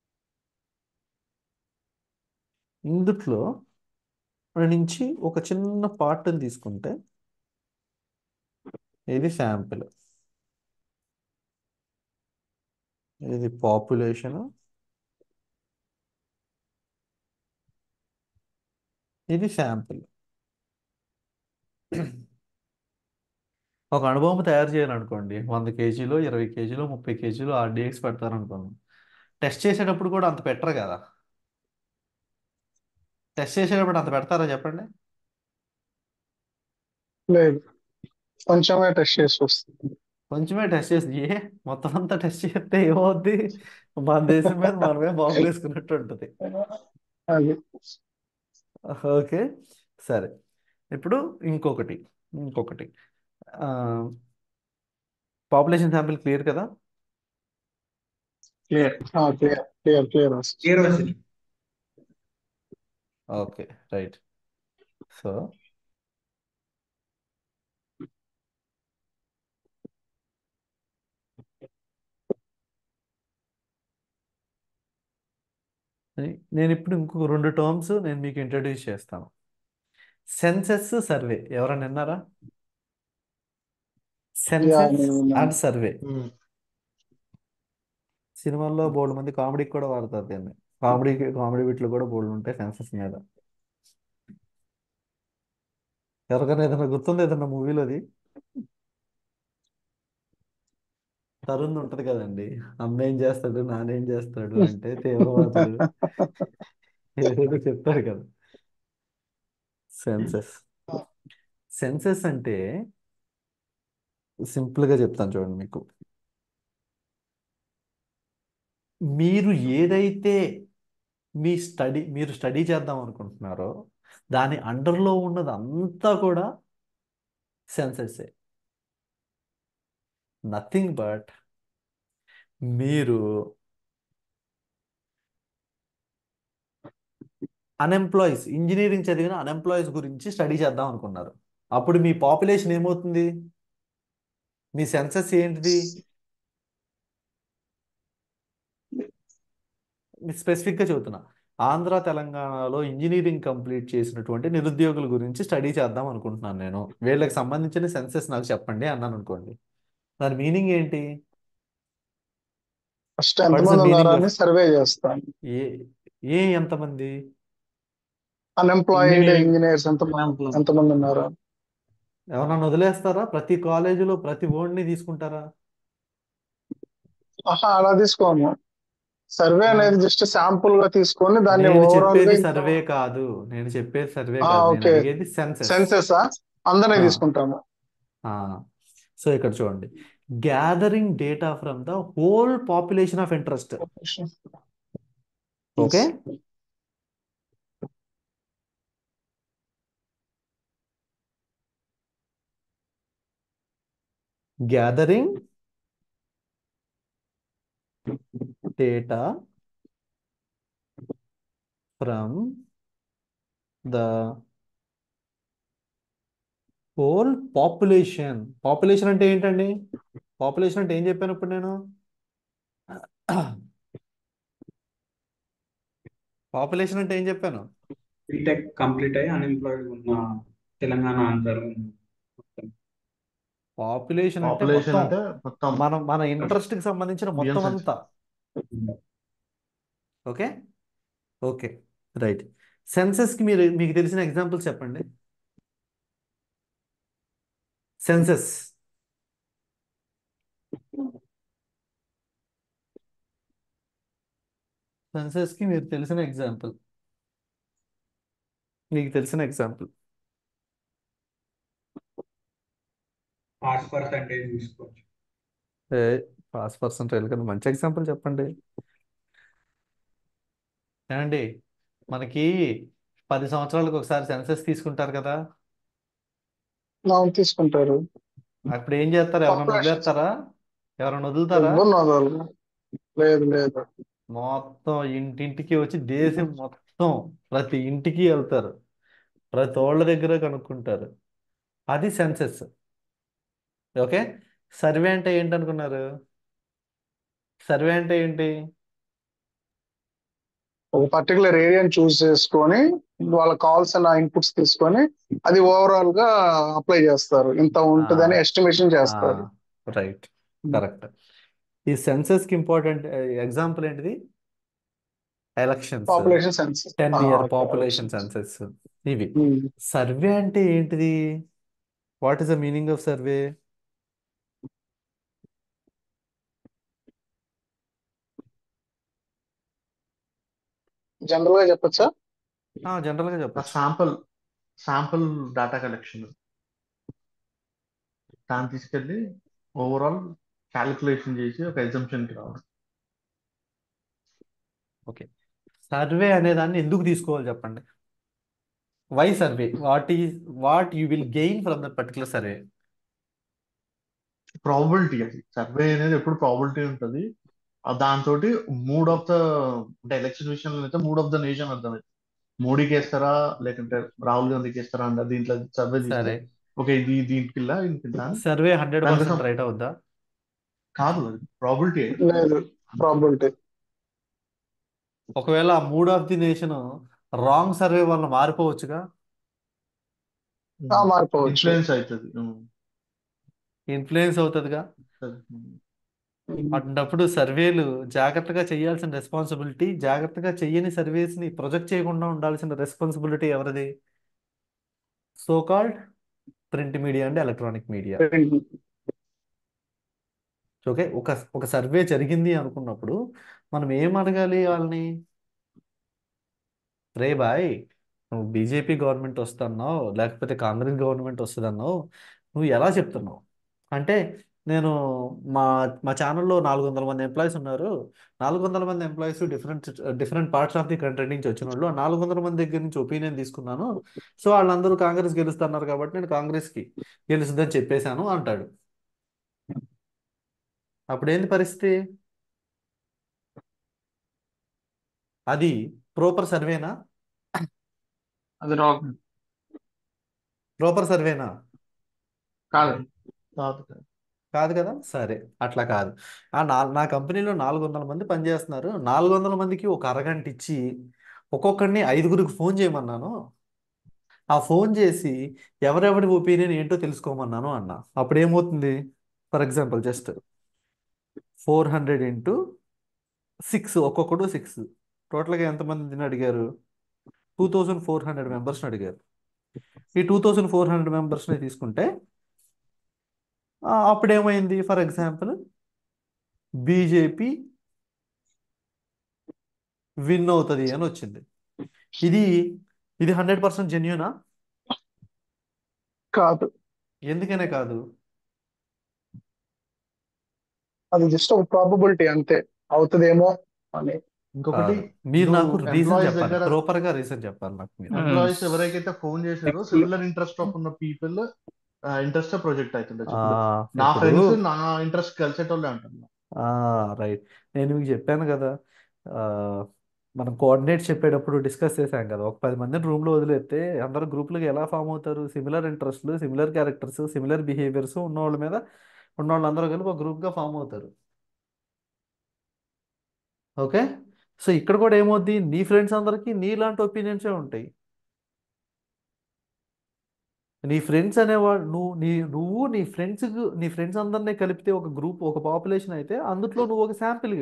ఇందుట్లో నుంచి ఒక చిన్న పార్ట్ని తీసుకుంటే ఇది శాంపిల్ ఇది పాపులేషన్ ఇది శాంపిల్ ఒక అనుభవం తయారు చేయాలనుకోండి వంద కేజీలు ఇరవై కేజీలు ముప్పై కేజీలు ఆర్డిఎక్స్ పెడతారనుకోండి టెస్ట్ చేసేటప్పుడు కూడా అంత పెట్టరు కదా టెస్ట్ చేసేటప్పుడు అంత పెడతారా చెప్పండి లేదు కొంచెమే టెస్ట్ చేసి వస్తుంది కొంచెమే టెస్ట్ చేసి ఏ మొత్తం అంతా టెస్ట్ చేస్తే ఏమవుద్ది మన దేశం మీద మనమే బాంబులు వేసుకున్నట్టు ఉంటుంది అది ఓకే సరే ఇప్పుడు ఇంకొకటి ఇంకొకటి పాపులేషన్ శాంపిల్ క్లియర్ కదా clear clear clear clear clear వచ్చింది ఓకే రైట్ సో నేను ఇప్పుడు ఇంకొక రెండు టర్మ్స్ నేను మీకు ఇంట్రడ్యూస్ చేస్తాను సెన్సెస్ సర్వే ఎవరైనా విన్నారా సెన్సెస్ నేను విన్నాను. And survey um. సినిమాల్లో బోల్డ్ మంది కామెడీకి కూడా వాడతారు దీన్ని కామెడీ కామెడీ బిట్లు కూడా బోల్డ్ ఉంటాయి సెన్సెస్ మీద ఎవరికైనా ఏదైనా గుర్తుందా ఏదైనా మూవీలోది తరుణ్ ఉంటది కదండి అమ్మ ఏం చేస్తాడు నానేం చేస్తాడు అంటే తీవ్రవాదుడు ఏదేదో చెప్తాడు కదా సెన్సెస్ సెన్సెస్ అంటే సింపుల్ గా చెప్తాను చూడండి మీకు మీరు ఏదైతే మీ స్టడీ మీరు స్టడీ చేద్దాం అనుకుంటున్నారో దాని అండర్లో ఉన్నది అంతా కూడా సెన్సెస్ నథింగ్ బట్ మీరు అన్ఎంప్లాయీస్ ఇంజనీరింగ్ చదివిన అన్ఎంప్లాయీస్ గురించి స్టడీ చేద్దాం అనుకున్నారు అప్పుడు మీ పాపులేషన్ ఏమవుతుంది మీ సెన్సెస్ ఏంటిది స్పెసిఫిక్గా చెబుతున్నా ఆంధ్ర తెలంగాణలో ఇంజనీరింగ్ కంప్లీట్ చేసినటువంటి నిరుద్యోగుల గురించి స్టడీ చేద్దాం అనుకుంటున్నాను నేను వీళ్ళకి సంబంధించిన సెన్సెస్ నాకు చెప్పండి అన్నాను అనుకోండి దాని మీనింగ్ ఏంటి ఫస్ట్ What is the ఎంతమంది meaning ఉన్నారా of- అని సర్వే చేస్తాను ఏ ఏ ఎంతమంది అన్ఎంప్లాయిడ్ Engineering. ఇంజనీర్స్ ఎంత ఎంతమంది ఉన్నారు ఎవరన్నా వదిలేస్తారా ప్రతి కాలేజీలో ప్రతి ఓడిని తీసుకుంటారా ఆహా అలా తీసుకోము సర్వే ఆ. అనేది జస్ట్ శాంపుల్ గా తీసుకొని దాన్ని నేను ఓవరాల్ గా చెప్పేది సర్వే కాదు నేను చెప్పేది సర్వే ఆ, కాదు నేను okay. అడిగేది సెన్సెస్ సెన్సెస్ అందరినీ ఆ. తీసుకుంటాము సో ఇక్కడ చూడండి gathering data from the whole population of interest okay gathering data from the whole population population అంటే ఏంటండి పాపులేషన్ అంటే ఏం చెప్పాను ఇప్పుడు నేను పాపులేషన్ అంటే ఏం చెప్పాను బీటెక్ కంప్లీట్ అయ్యి అన్ఎంప్లాయిడ్ ఉన్న తెలంగాణ ఆంధ్రాలో ఉన్న మొత్తం. పాపులేషన్ అంటే పాపులేషన్ మొత్తం అంటే మొత్తం మన మన ఇంట్రెస్ట్ కి సంబంధించిన మొత్తం Millions. అంతా ఓకే ఓకే రైట్ సెన్సెస్ కి మీరు మీకు తెలిసిన ఎగ్జాంపుల్స్ చెప్పండి సెన్సెస్ సెన్సెస్ కి మీరు తెలిసిన ఎగ్జాంపుల్ మీకు తెలిసిన ఎగ్జాంపుల్ పాస్ పర్సంటేజ్ తీసుకోవచ్చు ఏ పాస్ పర్సంటేజ్ కదా మంచి ఎగ్జాంపుల్ చెప్పండి ఏమండి మనకి పది సంవత్సరాలకు ఒకసారి సెన్సెస్ తీసుకుంటారు కదా అవును తీసుకుంటారు అప్పుడు ఏం చేస్తారు ఎవరైనా Population. వదిలేస్తారా ఎవరైనా వదులుతారా ఎవరు నోదాలు లేదు లేదు మొత్తం ఇంటింటికి వచ్చి దేశం మొత్తం ప్రతి ఇంటికి వెళ్తారు ప్రతి వాళ్ళ దగ్గర కనుక్కుంటారు అది సెన్సెస్ ఓకే సర్వే అంటే ఏంటనుకున్నారు సర్వే అంటే ఏంటి ఒక పర్టికులర్ ఏరియాని చూస్ చేసుకొని వాళ్ళకి కావాల్సిన ఇన్పుట్స్ తీసుకొని అది ఓవరాల్ గా అప్లై చేస్తారు ఇంత ఉంటుందని ఎస్టిమేషన్ చేస్తారు రైట్ కరెక్ట్ ఈ సెన్సెస్ కి ఇంపార్టెంట్ ఎగ్జాంపుల్ ఏంటిది elections population census ten year population census ఇవి సర్వే అంటే ఏంటిది what is the meaning of survey general గా చెప్పొచ్చా జనరల్ గా చెప్పచ్చు శాంపుల్ శాంపుల్ డేటా కలెక్షన్ దాన్ని తీసుకెళ్ళి ఓవరాల్ క్యాలిక్యులేషన్ చేసి ఒక ఎగ్జంప్షన్ కి రావడం ఓకే సర్వే అనే దాన్ని ఎందుకు తీసుకోవాలి చెప్పండి why survey what is what you will gain from that particular survey probability అది సర్వే అనేది ఎప్పుడు ప్రాబిలిటీ ఉంటుంది దాంతో మూడ్ ఆఫ్ ద అంటే ఎలక్షన్ విషయంలో అయితే మూడ్ ఆఫ్ ద నేషన్ అర్థమైంది మోడీకి వేస్తారా లేకుంటే రాహుల్ గాంధీకి వేస్తారా అంటే దీంట్లో సర్వే తీస్తే సరే ఓకే ఇది దీనికిల్లా దీనికిల్లా అని సర్వే హండ్రెడ్ దానికి పర్సెంట్ సం- రైట్ అవుద్దా కాదు అది ప్రాబిలిటీ లేదు ప్రాబిలిటీ ఒకవేళ ఆ mood of the nation wrong survey వల్ల మారిపోవచ్చుగా మారిపోవచ్చు ఇన్ఫ్లుయెన్స్ అవుతుంది ఉమ్. ఇన్ఫ్లుయెన్స్ అవుతుందిగా ఉమ్. అన్నప్పుడు సర్వేలు జాగ్రత్తగా చేయాల్సిన రెస్పాన్సిబిలిటీ జాగ్రత్తగా చెయ్యని సర్వేస్ ని ప్రొజెక్ట్ చేయకుండా ఉండాల్సిన రెస్పాన్సిబిలిటీ ఎవరిది so called print media and electronic media okay ఒక ఒక సర్వే జరిగింది అనుకున్నప్పుడు మనం ఏం అడగాలి వాళ్ళని రే బాయ్ నువ్వు బీజేపీ గవర్నమెంట్ వస్తున్నావు లేకపోతే కాంగ్రెస్ గవర్నమెంట్ వస్తుందన్నావు నువ్వు ఎలా చెప్తున్నావు అంటే నేను మా మా ఛానల్లో నాలుగు వందల మంది ఎంప్లాయీస్ ఉన్నారు నాలుగు వందల మంది employees different different parts of the country నుంచి వచ్చిన వాళ్ళు ఆ నాలుగు వందల మంది దగ్గర నుంచి ఒపీనియన్ తీసుకున్నాను సో వాళ్ళందరూ కాంగ్రెస్ గెలుస్తున్నారు కాబట్టి నేను కాంగ్రెస్కి గెలుస్తుందని చెప్పేశాను అంటాడు అప్పుడు ఏంది పరిస్థితి అది ప్రాపర్ సర్వేనా అది రాంగ్ ప్రాపర్ సర్వేనా కాదు కాదు కాదు. కాదు కదా సరే అట్లా కాదు ఆ నా నా కంపెనీలో నాలుగు వందల మంది పనిచేస్తున్నారు నాలుగు వందల మందికి ఒక అరగంట ఇచ్చి ఒక్కొక్కడిని ఐదుగురికి ఫోన్ చేయమన్నాను ఆ ఫోన్ చేసి ఎవరెవరి ఒపీనియన్ ఏంటో తెలుసుకోమన్నాను అన్న అప్పుడు ఏమవుతుంది for example just four hundred into six ఒక్కొక్కడు సిక్స్ టోటల్గా ఎంతమందిని అడిగారు టూ థౌజండ్ ఫోర్ హండ్రెడ్ మెంబర్స్ని అడిగారు ఈ టూ థౌజండ్ ఫోర్ హండ్రెడ్ మెంబర్స్ని తీసుకుంటే ఆ, అప్పుడు ఏమైంది ఫర్ ఎగ్జాంపుల్ బీజేపీ విన్ అవుతుంది అని వచ్చింది ఇది ఇది హండ్రెడ్ పర్సెంట్ జెన్యునా కాదు ఎందుకనే కాదు అది జస్ట్ ఒక ప్రాబబిలిటీ అంతే అవుతుందేమో అని ఇంకొకటి కాదు. మీరు నాకు నువ్వు రీజన్ employees చెప్పాలి దగ్గర- ప్రాపర్ గా రీజన్ చెప్పాలి నాకు మీరు ఎంప్లాయీస్ ఎవరికైతే ఫోన్ చేశారో సిమిలర్ ఇంట్రెస్ట్ ఆఫ్ ఉన్న పీపుల్ ఇంట్రెస్ట్ ప్రొజెక్ట్ అవుతుండే ఆ, నా ఇప్పుడు ఫ్రెండ్స్ నా ఇంట్రెస్ట్ కలిసేటోళ్ళే అంటున్నా రైట్ నేను మీకు చెప్పాను కదా ఆ, మనం కోఆర్డినేట్ చెప్పేటప్పుడు డిస్కస్ చేశాం కదా ఒక పది మందిని రూమ్ లో వదిలేస్తే అందరు గ్రూపులుగా ఎలా ఫామ్ అవుతారు సిమిలర్ ఇంట్రెస్ట్లు సిమిలర్ క్యారెక్టర్స్ సిమిలర్ బిహేవియర్స్ ఉన్న వాళ్ళ మీద ఉన్న వాళ్ళందరూ కలిపి ఒక గ్రూప్ గా ఫామ్ అవుతారు ఓకే సో ఇక్కడ కూడా ఏమవుద్ది నీ ఫ్రెండ్స్ అందరికీ నీలాంటి ఒపీనియన్సే ఉంటాయి నీ ఫ్రెండ్స్ అనేవాడు నువ్వు నీ నువ్వు నీ ఫ్రెండ్స్ నీ ఫ్రెండ్స్ అందరినీ కలిపితే ఒక గ్రూప్ ఒక పాపులేషన్ అయితే అందులో నువ్వు ఒక శాంపిల్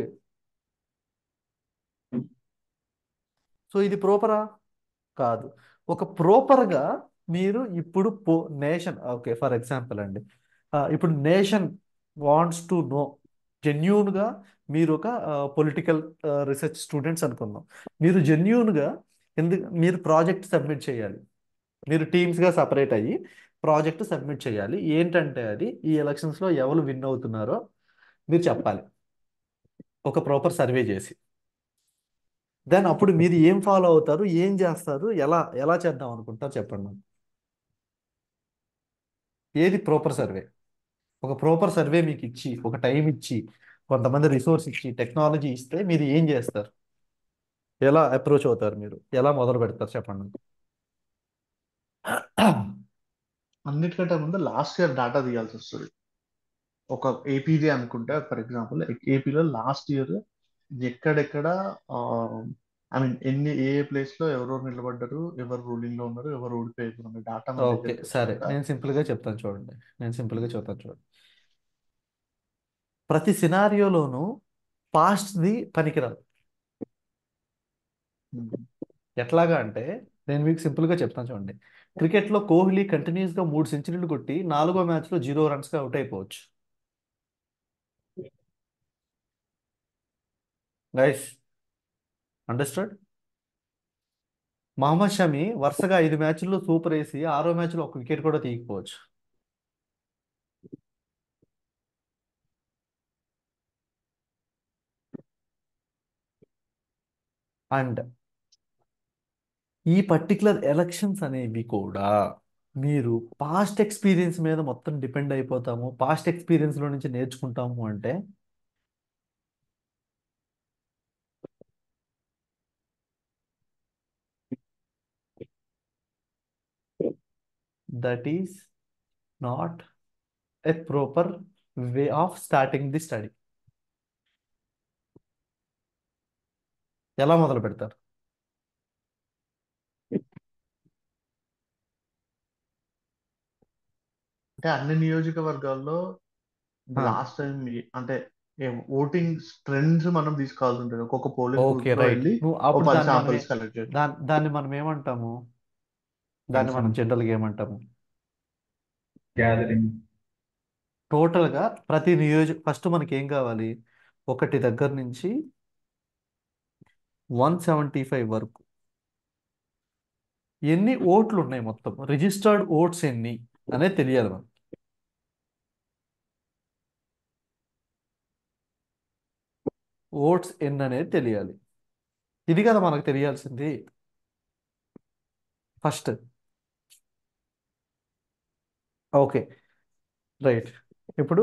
సో ఇది ప్రోపరా కాదు ఒక ప్రోపర్గా మీరు ఇప్పుడు పో నేషన్ ఓకే ఫర్ ఎగ్జాంపుల్ అండి ఆ, ఇప్పుడు నేషన్ వాంట్స్ టు నో జెన్యున్గా మీరు ఒక పొలిటికల్ రీసెర్చ్ స్టూడెంట్స్ అనుకుందాం మీరు జెన్యున్గా ఎందుకు మీరు ప్రాజెక్ట్ సబ్మిట్ చేయాలి మీరు టీమ్స్గా సపరేట్ అయ్యి ప్రాజెక్ట్ సబ్మిట్ చేయాలి ఏంటంటే అది ఈ ఎలక్షన్స్లో ఎవరు విన్ అవుతున్నారో మీరు చెప్పాలి ఒక ప్రాపర్ సర్వే చేసి దెన్ అప్పుడు మీరు ఏం ఫాలో అవుతారు ఏం చేస్తారు ఎలా ఎలా చేద్దాం అనుకుంటారు చెప్పండి నాకు ఏది ప్రాపర్ సర్వే ఒక ప్రాపర్ సర్వే మీకు ఇచ్చి ఒక టైం ఇచ్చి కొంతమంది రిసోర్స్ ఇచ్చి టెక్నాలజీ ఇస్తే మీరు ఏం చేస్తారు ఎలా అప్రోచ్ అవుతారు మీరు ఎలా మొదలు పెడతారు చెప్పండి అన్నిటికంటే ముందు లాస్ట్ ఇయర్ డేటా తీయాల్సి వస్తుంది ఒక ఏపీది అనుకుంటే ఫర్ ఎగ్జాంపుల్ ఏపీలో లాస్ట్ ఇయర్ ఎక్కడెక్కడ ఐ మీన్ ఎన్ని ఏ ఏ ప్లేస్ లో ఎవరెవరు నిలబడ్డారు ఎవరు రూలింగ్ లో ఉన్నారు ఎవరు ఓడిపోయారు అనే డేటా మన ఓకే దగ్గర సరే తెచ్చుకుంటా నేను సింపుల్గా చెప్తాను చూడండి నేను సింపుల్గా చెప్తాను చూడండి ప్రతి సినారియోలోనూ పాస్ట్ది పనికిరాదు ఉమ్. ఎట్లాగా అంటే నేను మీకు సింపుల్గా చెప్తాను చూడండి క్రికెట్లో కోహ్లీ కంటిన్యూస్గా మూడు సెంచరీలు కొట్టి నాలుగో మ్యాచ్లో జీరో రన్స్గా అవుట్ అయిపోవచ్చు గైస్ అండర్స్టాండ్ మహమ్మద్ షమి వరుసగా ఐదు మ్యాచ్ల్లో సూపర్ వేసి ఆరో మ్యాచ్లో ఒక వికెట్ కూడా తీయకపోవచ్చు అండ్ ఈ పర్టికులర్ ఎలక్షన్స్ అనేవి కూడా మీరు పాస్ట్ ఎక్స్పీరియన్స్ మీద మొత్తం డిపెండ్ అయిపోతాము పాస్ట్ ఎక్స్పీరియన్స్లో నుంచి నేర్చుకుంటాము అంటే that is not a proper way of starting the study ఎలా మొదలు పెడతారు అంటే అన్ని నియోజకవర్గాల్లో ఆ, లాస్ట్ టైం అంటే ఓటింగ్ ట్రెండ్స్ మనం తీసుకోవాల్సి ఉంటుంది ఒక్కొక్క పోలింగ్ ఓకే బూత్ లో రైట్ వెళ్ళి నువ్వు ఓ అప్పుడు పది దాన్ని మనమే శాంపిల్స్ కలెక్ట్ చేయాలి దాన్ని దాన్ని మనం ఏమంటాము దాన్ని మనం జనరల్గా ఏమంటాము గ్యాదరింగ్ టోటల్గా ప్రతి నియోజక ఫస్ట్ మనకి ఏం కావాలి ఒకటి దగ్గర నుంచి వన్ సెవెంటీ ఫైవ్ వరకు ఎన్ని ఓట్లు ఉన్నాయి మొత్తం రిజిస్టర్డ్ ఓట్స్ ఎన్ని అనేది తెలియాలి మనం ఓట్స్ ఎన్ని అనేది తెలియాలి ఇది కదా మనకు తెలియాల్సింది ఫస్ట్ ఓకే రైట్ ఇప్పుడు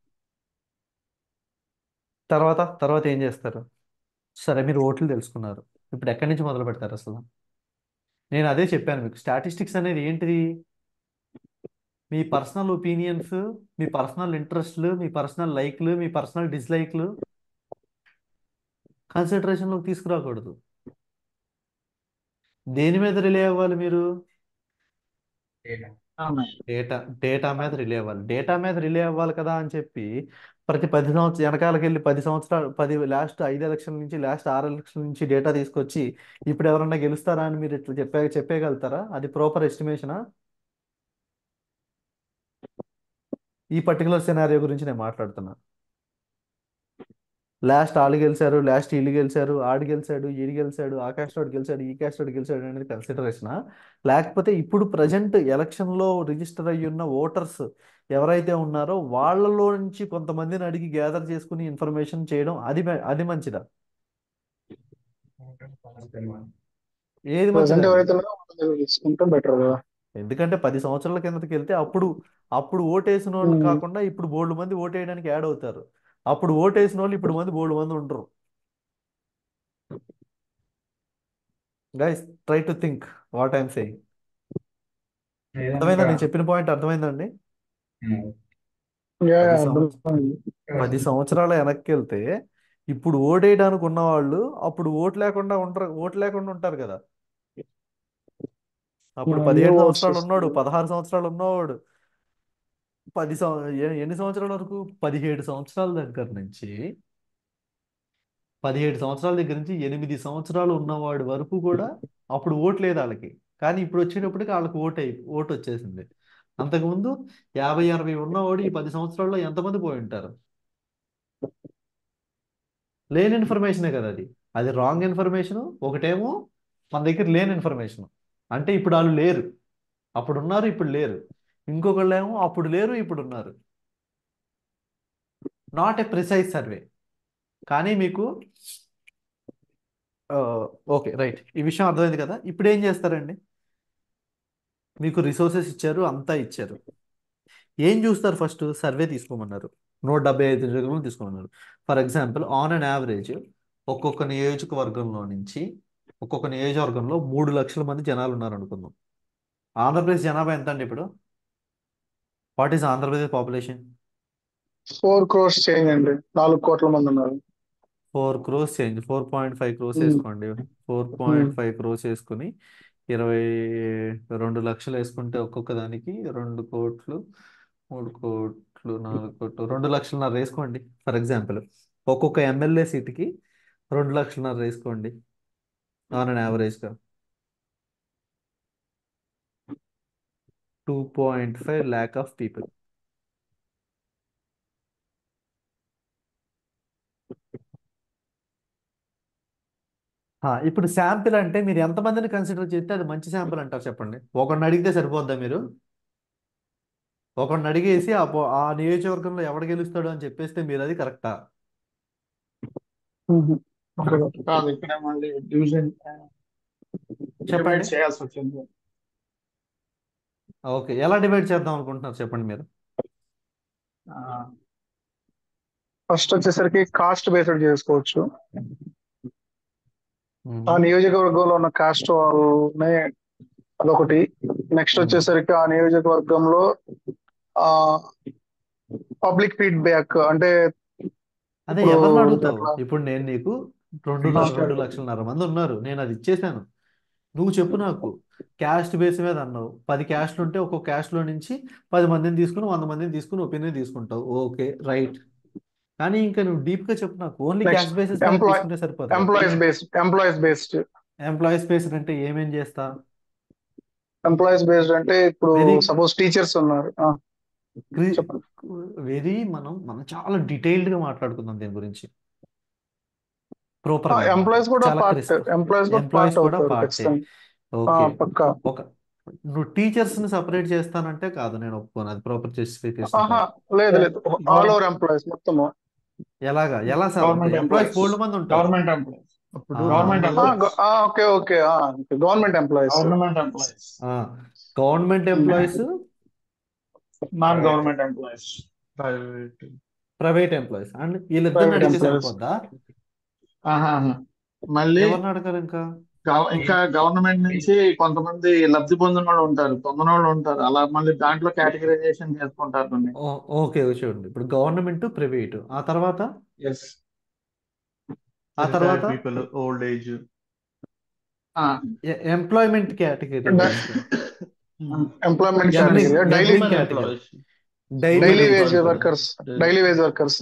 తర్వాత తర్వాత ఏం చేస్తారు సరే మీరు ఓట్లు తెలుసుకున్నారు ఇప్పుడు ఎక్కడి నుంచి మొదలు పెడతారు అసలు నేను అదే చెప్పాను మీకు స్టాటిస్టిక్స్ అనేది ఏంటిది మీ పర్సనల్ ఒపీనియన్స్ మీ పర్సనల్ ఇంట్రెస్ట్లు మీ పర్సనల్ లైక్లు మీ పర్సనల్ డిస్లైక్లు కన్సిడరేషన్లోకి తీసుకురాకూడదు దేని మీద రిలే అవ్వాలి మీరు డేటా డేటా మీద రిలే అవ్వాలి డేటా మీద రిలే అవ్వాలి కదా అని చెప్పి ప్రతి పది సంవత్సరం వెనకాలకి వెళ్ళి పది సంవత్సరాలు పది లాస్ట్ ఐదు ఎలక్షన్ నుంచి లాస్ట్ ఆరు ఎలక్షన్ నుంచి డేటా తీసుకొచ్చి ఇప్పుడు ఎవరన్నా గెలుస్తారా అని మీరు ఇట్లా చెప్పే చెప్పేయగలుగుతారా అది ప్రాపర్ ఎస్టిమేషనా ఈ పర్టికులర్ సినారియో గురించి నేను మాట్లాడుతున్నా లాస్ట్ ఆళ్ళు గెలిచారు లాస్ట్ వీళ్ళు గెలిచారు ఆడు గెలిచాడు ఈడు గెలిచాడు ఆ క్యాస్ట్ వాడు గెలిచాడు ఈ క్యాస్ట్ వాడు గెలిచాడు అనేది కన్సిడరేషనా లేకపోతే ఇప్పుడు ప్రజెంట్ ఎలక్షన్లో రిజిస్టర్ అయ్యి ఉన్న ఓటర్స్ ఎవరైతే ఉన్నారో వాళ్ళలో నుంచి కొంతమందిని అడిగి గ్యాదర్ చేసుకుని ఇన్ఫర్మేషన్ చేయడం అది మె- అది మంచిదా ఏది ప్రజెంట్ మంచిదండి ఎవరైతే ఉన్నారో వాళ్ళ దగ్గర తీసుకుంటే బెటర్ కదా ఎందుకంటే పది సంవత్సరాల కిందకి వెళ్తే అప్పుడు అప్పుడు ఓటేసిన వాళ్ళు ఉమ్. కాకుండా ఇప్పుడు బోల్డ్ మంది ఓటేయడానికి యాడ్ అవుతారు అప్పుడు ఓటేసిన వాళ్ళు ఇప్పుడు మంది బోల్డ్ మంది ఉండరు guys try to think what I'm saying అర్థమైందా నేను చెప్పిన పాయింట్ అర్థమైందండి యా, పది యా, సంవత్సరం అర్థమైంది. పది సంవత్సరాల వెనక్కి వెళ్తే ఇప్పుడు ఓటేయడానికి ఉన్నవాళ్ళు అప్పుడు ఓటు లేకుండా ఉంటారు ఓటు లేకుండా ఉంటారు కదా అప్పుడు యా, పదిహేడు new votes సంవత్సరాలు ఉన్నాడు వస్తుంది. పదహారు సంవత్సరాలు ఉన్నవాడు పది సం ఎ- ఎన్ని సంవత్సరాల వరకు పదిహేడు సంవత్సరాల దగ్గర నుంచి పదిహేడు సంవత్సరాల దగ్గర నుంచి ఎనిమిది సంవత్సరాలు ఉన్నవాడి వరకు కూడా అప్పుడు ఓటు లేదు వాళ్ళకి కానీ ఇప్పుడు వచ్చేటప్పటికి వాళ్ళకి ఓటు అయి ఓటు వచ్చేసింది అంతకుముందు యాభై అరవై ఉన్నవాడు ఈ పది సంవత్సరాల్లో ఎంతమంది పోయి ఉంటారు లేని ఇన్ఫర్మేషనే కదా అది అది రాంగ్ ఇన్ఫర్మేషన్ ఒకటేమో మన దగ్గర లేని ఇన్ఫర్మేషన్ అంటే ఇప్పుడు వాళ్ళు లేరు అప్పుడు ఉన్నారు ఇప్పుడు లేరు ఇంకొకళ్ళు ఏమో అప్పుడు లేరు ఇప్పుడు ఉన్నారు నాట్ ఎ ప్రిసైజ్ సర్వే కానీ మీకు ఓకే రైట్ ఈ విషయం అర్థమైంది కదా ఇప్పుడు ఏం చేస్తారండి మీకు రిసోర్సెస్ ఇచ్చారు అంతా ఇచ్చారు ఏం చూస్తారు ఫస్ట్ సర్వే తీసుకోమన్నారు నూట డెబ్బై ఐదు నియోజకవర్గం తీసుకోమన్నారు for example on an average ఒక్కొక్క నియోజకవర్గంలో నుంచి ఒక్కొక్క నియోజకవర్గంలో మూడు లక్షల మంది జనాలు ఉన్నారు అనుకుందాం ఆంధ్రప్రదేశ్ జనాభా ఎంత అండి ఇప్పుడు what is Andhra Pradesh population four crores change అండి నాలుగు కోట్ల మంది ఉన్నారు four crores change four point five crores um, వేసుకోండి four um, point five crores వేసుకుని ఇరవై రెండు లక్షలు వేసుకుంటే ఒక్కొక్క దానికి రెండు కోట్లు మూడు కోట్లు నాలుగు కోట్లు రెండు లక్షలన్నర వేసుకోండి ఫర్ ఎగ్జాంపుల్ ఒక్కొక్క ఎమ్మెల్యే సీట్కి రెండు లక్షలన్నర వేసుకోండి ఆన్ అన్ యావరేజ్గా two point five lakh of people ఇప్పుడు శాంపిల్ అంటే మీరు ఎంతమందిని కన్సిడర్ చేస్తే అది మంచి శాంపిల్ అంటారు చెప్పండి ఒకరిని అడిగితే సరిపోద్దా మీరు ఒకరిని అడిగేసి ఆ పో- ఆ నియోజకవర్గంలో ఎవడు గెలుస్తాడు అని చెప్పేస్తే మీరు అది కరెక్టా ఉమ్. ఓకే కాదు ఇక్కడ మళ్ళీ డివిజన్ డివైడ్ చెప్పండి చేయాల్సి వచ్చింది ఓకే ఎలా డివైడ్ చేద్దాం అనుకుంటున్నారు చెప్పండి మీరు ఆ, ఫస్ట్ వచ్చేసరికి కాస్ట్ బేస్డ్ చేసుకోవచ్చు ఆ మ్మ్. నియోజకవర్గంలో ఉన్న కాస్ట్ వాళ్ళనే అదొకటి నెక్స్ట్ మ్మ్. వచ్చేసరికి ఆ నియోజకవర్గంలో ఆ పబ్లిక్ ఫీడ్బ్యాక్ అంటే అదే ఇప్పుడు ఎవరిని అడుగుతావు ఎట్లా ఇప్పుడు నేను నీకు రెండు ల- ఫస్ట్ రెండు లక్షలన్నర మంది ఉన్నారు నేను అది ఇచ్చేసాను నువ్వు చెప్పు నాకు క్యాస్ట్ బేస్ మీద అన్నావు పది క్యాస్ట్లు ఉంటే ఒక్కొక్క క్యాస్ట్లో నుంచి పది మందిని తీసుకుని వంద మందిని తీసుకుని ఒపీనియన్ తీసుకుంటావు ఓకే రైట్ కానీ ఇంకా నువ్వు డీప్ గా చెప్పు నాకు ఓన్లీ నెక్స్ట్ క్యాస్ట్ బేసిస్ మీద ఎంప్లాయ్ తీసుకుంటే సరిపోతుంది employees based employees based employees based అంటే ఏమేం చేస్తా ఎంప్లాయీస్ బేస్డ్ అంటే ఇప్పుడు వెరీ సపోజ్ టీచర్స్ ఉన్నారు ఆ, చెప్పండి వెరీ మనం మనం చాలా డీటెయిల్డ్ గా మాట్లాడుకుందాం దీని గురించి ప్రాపర్ గా అన్నమాట ఎంప్లాయీస్ కూడా చాలా పార్ట్ క్రిస్ప్ ఎంప్లాయీస్ కూడా ఎంప్లాయీస్ పార్ట్ కూడా అవుతారు పార్టే ఖచ్చితంగా ఆ, ఓకే పక్కా ఒక నువ్వు టీచర్స్ ని సపరేట్ చేస్తానంటే కాదు నేను ఒప్పుకోను అది ప్రాపర్ జస్టిఫికేషన్ ఆహా కాదు లేదు లేదు ఆల్ గవర్ ఓవర్ ఎంప్లాయీస్ మొత్తము ఎలాగా ఎలా సార్ గవర్నమెంట్ ఎంప్లాయీస్ ఎంప్లాయీస్ బోల్డ్ మంది ఉంటారు గవర్నమెంట్ ఎంప్లాయీస్ అప్పుడు ఆ, గవర్నమెంట్ ఆ, ఎంప్లాయీస్ గ- ఆ, okay okay government employees government employees ఆ, government employees non private government employees private private employees and వీళ్ళిద్దరిని ప్రైవేట్ అడిగితే ఎంప్లాయీస్ సరిపోద్దా ఆహా ఆహా. మళ్ళీ ఎవరిని అడగారు ఇంకా గవ- ఇంకా గవర్నమెంట్ నుంచి కొంతమంది లబ్ధి పొందిన వాళ్ళు ఉంటారు పొందిన వాళ్ళు ఉంటారు అలా మళ్ళీ దాంట్లో కేటగరైజేషన్ చేసుకుంటారు కొన్ని ఓ- ఓకే చూడండి ఇప్పుడు గవర్నమెంట్ ప్రైవేట్ ఆ తర్వాత ఎస్ ఆ తర్వాత retired people old age employment category తీసుకోండి employment Every- category daily every category. Daily daily wage wage workers daily wage workers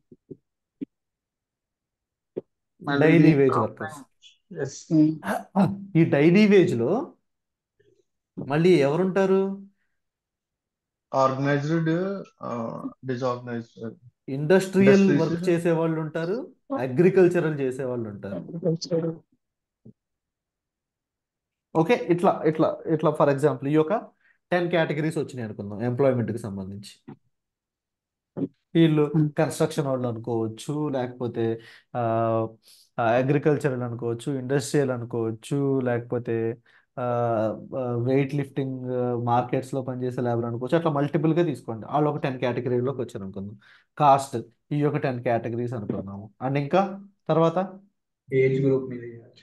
daily wage workers yes ఈ డైలీ వేజ్ లో మళ్ళీ ఎవరుంటారు organised disorganised industrial Industries work is- చేసే వాళ్ళు ఉంటారు agricultural చేసే వాళ్ళు ఉంటారు ఓకే ఇట్లా ఇట్లా ఇట్లా ఫర్ ఎగ్జాంపుల్ ఈ యొక్క టెన్ కేటగిరీస్ వచ్చినాయి అనుకుందాం ఎంప్లాయ్మెంట్ కి సంబంధించి వీళ్ళు Hmm. కన్స్ట్రక్షన్ వాళ్ళు అనుకోవచ్చు లేకపోతే అగ్రికల్చరల్ అనుకోవచ్చు ఇండస్ట్రియల్ అనుకోవచ్చు లేకపోతే వెయిట్ లిఫ్టింగ్ మార్కెట్స్ లో పనిచేసే లేబర్ అనుకోవచ్చు అట్లా మల్టిపుల్ గా తీసుకోండి వాళ్ళు ఒక టెన్ కేటగిరీలోకి వచ్చారు అనుకుందాం కాస్ట్ ఈ యొక్క టెన్ కేటగిరీస్ అనుకున్నాము అండ్ ఇంకా తర్వాత ఏజ్ గ్రూప్ మీద చేయొచ్చు.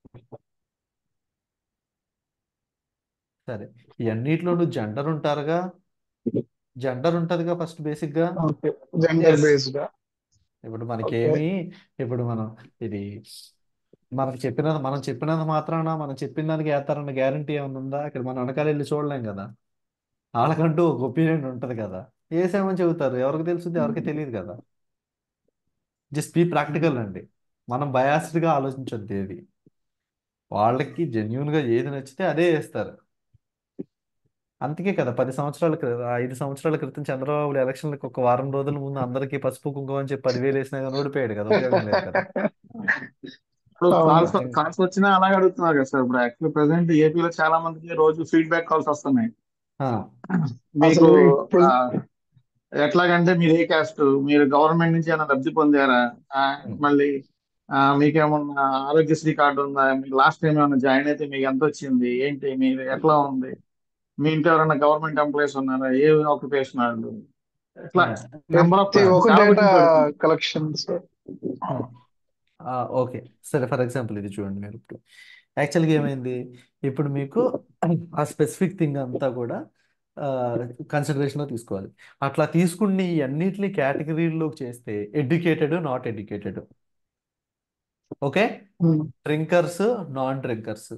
సరే ఇవన్నిట్లోనూ జెండర్ ఉంటారుగా జెండర్ ఉంటదిగా ఫస్ట్ బేసిక్ గా ఓకే జెండర్ Yes. బేస్డ్ ఇప్పుడు మనకేమి ఇప్పుడు మనం ఇది మనకు చెప్పినంత మనం చెప్పినంత మాత్రాన మనం చెప్పిన దానికి వేస్తారన్న గ్యారంటీ ఏమైనా ఉందా ఇక్కడ మనం వెనకాల వెళ్ళి చూడలేం కదా వాళ్ళకంటూ ఒక ఒపీనియన్ ఉంటది కదా వేసామని చెబుతారు ఎవరికి తెలుస్తుంది ఎవరికి తెలియదు కదా జస్ట్ బీ ప్రాక్టికల్ అండి మనం biased గా ఆలోచించొద్దు ఏది వాళ్ళకి genuine గా ఏది నచ్చితే అదే వేస్తారు అందుకే కదా పది సంవత్సరాల క్రితం ఐదు సంవత్సరాల క్రితం చంద్రబాబు ఎలక్షన్లకు ఒక వారం రోజుల ముందు అందరికీ పసుపు కుంకుమ అని చెప్పి పదివేలు వేసినా కానీ ఓడిపోయాడు కదా ఉపయోగం లేదు కదా ఇప్పుడు అవును. కాల్స్ కాల్స్ వచ్చినా అలాగే అడుగుతున్నారు కదా సార్ ఇప్పుడు యాక్చువల్లీ ప్రెసెంట్ ఏపీలో చాలా మందికి రోజు ఫీడ్బ్యాక్ కాల్స్ వస్తున్నాయి ఆ, మీకు అసలు ఇప్పుడు- ఆ, ఎట్లాగంటే మీరు ఏ కాస్ట్ మీరు గవర్నమెంట్ నుంచి ఏమైనా లబ్ధి పొందారా ఆ, మళ్ళీ ఆ, మీకేమన్నా ఆరోగ్యశ్రీ కార్డు ఉందా మీకు లాస్ట్ టైం ఏమైనా జాయిన్ అయితే మీకు ఎంత వచ్చింది ఏంటి మీరు ఎట్లా ఉంది మీ ఇంట్లో ఎవరైనా గవర్నమెంట్ ఎంప్లాయీస్ ఉన్నారా ఏ ఆక్యుపేషన్ వాళ్ళు ఇట్లా నెంబర్ ఆఫ్ ప్రతి ఒక్క డేటా కలెక్షన్స్ ఆ, ఓకే సరే ఫర్ ఎగ్జాంపుల్ ఇది చూడండి మీరు ఇప్పుడు యాక్చువల్గా ఏమైంది ఇప్పుడు మీకు ఆ స్పెసిఫిక్ థింగ్ అంతా కూడా కన్సిడరేషన్లో తీసుకోవాలి అట్లా తీసుకుని ఈ అన్నిటిని కేటగిరీల్లోకి చేస్తే educated not educated okay um, drinkers non drinkers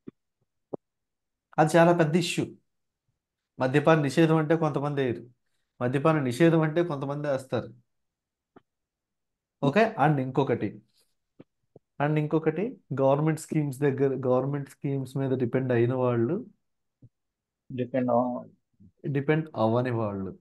అది చాలా పెద్ద ఇష్యూ మద్యపాన నిషేధం అంటే కొంతమంది వేయరు మద్యపాన నిషేధం అంటే కొంతమంది వేస్తారు ఓకే అండ్ ఇంకొకటి అండ్ ఇంకొకటి గవర్నమెంట్ స్కీమ్స్ దగ్గర గవర్నమెంట్ స్కీమ్స్ మీద డిపెండ్ అయిన వాళ్ళు డిపెండ్ డిపెండ్ అవ్వని వాళ్ళు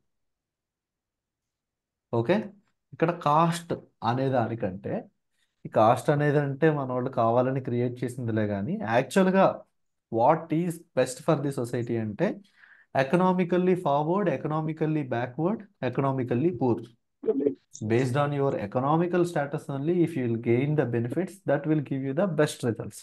ఓకే ఇక్కడ కాస్ట్ అనే దానికంటే ఈ కాస్ట్ అనేది అంటే మన వాళ్ళు కావాలని క్రియేట్ చేసిందిలే కానీ యాక్చువల్గా what is best for the society అంటే economically forward economically backward economically poor based on your economical status only if you will gain the benefits that will give you the best results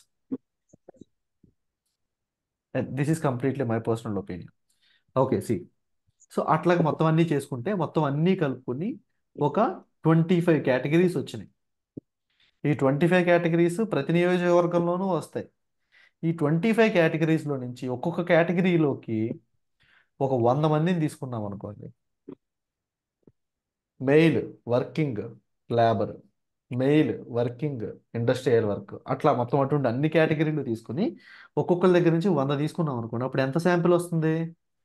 and this is completely my personal opinion okay see so అట్లాగే మొత్తం అన్నీ చేసుకుంటే మొత్తం అన్నీ కలుపుకొని ఒక twenty five categories వచ్చినాయి ఈ ట్వంటీ ఫైవ్ కేటగిరీస్ ప్రతి నియోజకవర్గంలోనూ వస్తాయి ఈ ట్వంటీ ఫైవ్ కేటగిరీస్లో నుంచి ఒక్కొక్క కేటగిరీలోకి ఒక వంద మందిని తీసుకున్నాం అనుకోండి male working labour male working industrial work అట్లా మొత్తం అటువంటి అన్ని కేటగిరీలు తీసుకుని ఒక్కొక్కరి దగ్గర నుంచి వంద తీసుకున్నాం అనుకోండి అప్పుడు ఎంత శాంపిల్ వస్తుంది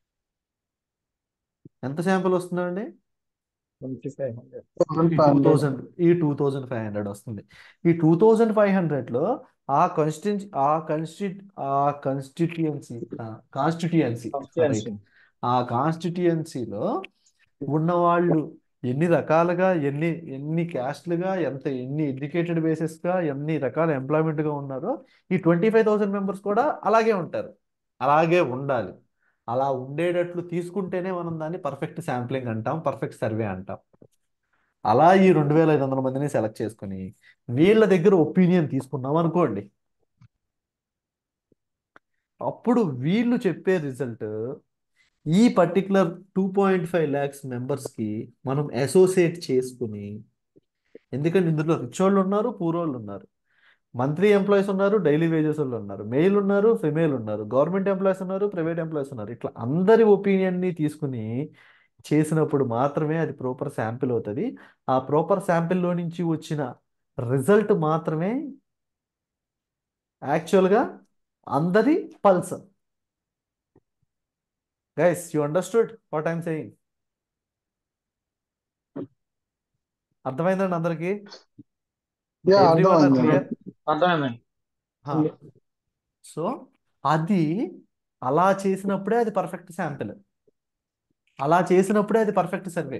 ఎంత శాంపిల్ వస్తుందండి ట్వంటీ ఫైవ్ హండ్రెడ్ ఈ టూ థౌజండ్ ఈ టూ థౌజండ్ ఫైవ్ హండ్రెడ్ వస్తుంది ఈ టూ థౌజండ్ ఫైవ్ హండ్రెడ్లో ఆ కాన్స్టిట్యూ ఆ కాన్స్టి ఆ కాన్స్టిట్యుయెన్సీ కాన్స్టిట్యుయెన్సీ రైట్ ఆ కాన్స్టిట్యుయెన్సీలో ఉన్నవాళ్ళు ఎన్ని రకాలుగా ఎన్ని ఎన్ని క్యాస్ట్లుగా ఎంత ఎన్ని ఎడ్యుకేటెడ్ బేసిస్గా ఎన్ని రకాల ఎంప్లాయ్మెంట్గా ఉన్నారో ఈ ట్వంటీ ఫైవ్ థౌసండ్ మెంబర్స్ కూడా అలాగే ఉంటారు అలాగే ఉండాలి అలా ఉండేటట్లు తీసుకుంటేనే మనం దాన్ని పర్ఫెక్ట్ శాంప్లింగ్ అంటాం పర్ఫెక్ట్ సర్వే అంటాం అలా ఈ రెండు వేల ఐదు వందల మందిని సెలెక్ట్ చేసుకుని వీళ్ళ దగ్గర ఒపీనియన్ తీసుకున్నాం అనుకోండి అప్పుడు వీళ్ళు చెప్పే రిజల్ట్ ఈ particular two point five lakhs మెంబర్స్కి మనం అసోసియేట్ చేసుకుని ఎందుకంటే ఇందులో రిచ్ వాళ్ళు ఉన్నారు పూర్ వాళ్ళు ఉన్నారు మంత్లీ ఎంప్లాయీస్ ఉన్నారు డైలీ వేజెస్ వాళ్ళు ఉన్నారు మెయిల్ ఉన్నారు ఫిమేల్ ఉన్నారు గవర్నమెంట్ ఎంప్లాయీస్ ఉన్నారు ప్రైవేట్ ఎంప్లాయీస్ ఉన్నారు ఇట్లా అందరి ఒపీనియన్ని తీసుకుని చేసినప్పుడు మాత్రమే అది ప్రాపర్ శాంపిల్ అవుతుంది ఆ ప్రాపర్ శాంపిల్లో నుంచి వచ్చిన రిజల్ట్ మాత్రమే యాక్చువల్గా అందరి pulse guys you understood what I'm saying అర్థమైందండి అందరికి యా ఎవ్రీవన్ ఆర్ అర్థమైంది క్లియర్ అర్థమైంది సో అది అలా చేసినప్పుడే అది పర్ఫెక్ట్ శాంపిల్ అలా చేసినప్పుడే అది పర్ఫెక్ట్ సర్వే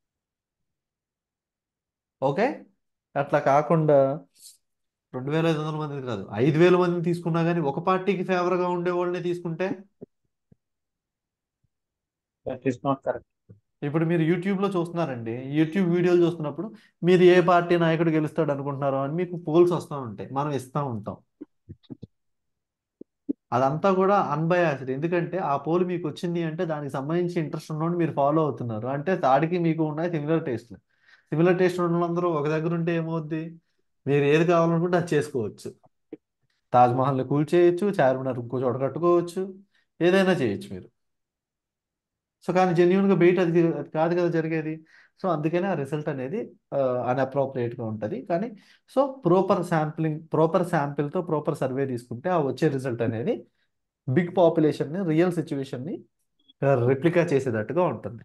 ఓకే అట్లా కాకుండా రెండు వేల ఐదు వందల మంది కాదు ఐదు వేల మందిని తీసుకున్నా కానీ ఒక పార్టీకి ఫేవర్గా ఉండే వాళ్ళని తీసుకుంటే దట్ ఈస్ నాట్ కరెక్ట్ ఇప్పుడు మీరు యూట్యూబ్లో చూస్తున్నారండి యూట్యూబ్ వీడియోలు చూస్తున్నప్పుడు మీరు ఏ పార్టీ నాయకుడు గెలుస్తాడు అనుకుంటున్నారో అని మీకు పోల్స్ వస్తూ ఉంటాయి మనం ఇస్తూ ఉంటాం అదంతా కూడా అన్బయాస్డ్ ఎందుకంటే ఆ పోల్ మీకు వచ్చింది అంటే దానికి సంబంధించి ఇంట్రెస్ట్ ఉన్నోడు మీరు ఫాలో అవుతున్నారు అంటే దాడికి మీకు ఉన్నాయి సిమిలర్ టేస్ట్లు సిమిలర్ టేస్ట్ ఉన్న వాళ్ళందరూ ఒక దగ్గర ఉంటే ఏమవుద్ది మీరు ఏది కావాలనుకుంటే అది చేసుకోవచ్చు తాజ్మహల్ని కూల్చేయచ్చు చార్మినార్ ఇంకో చోట కట్టుకోవచ్చు ఏదైనా చేయొచ్చు మీరు సో కానీ జెన్యున్గా బయట అది అది కాదు కదా జరిగేది సో అందుకనే ఆ రిజల్ట్ అనేది అన్అప్రోప్రియేట్గా ఉంటుంది కానీ సో ప్రాపర్ శాంప్లింగ్ ప్రాపర్ శాంపిల్తో ప్రాపర్ సర్వే తీసుకుంటే ఆ వచ్చే రిజల్ట్ అనేది బిగ్ పాపులేషన్ని రియల్ సిచ్యువేషన్ని రిప్లికా చేసేటట్టుగా ఉంటుంది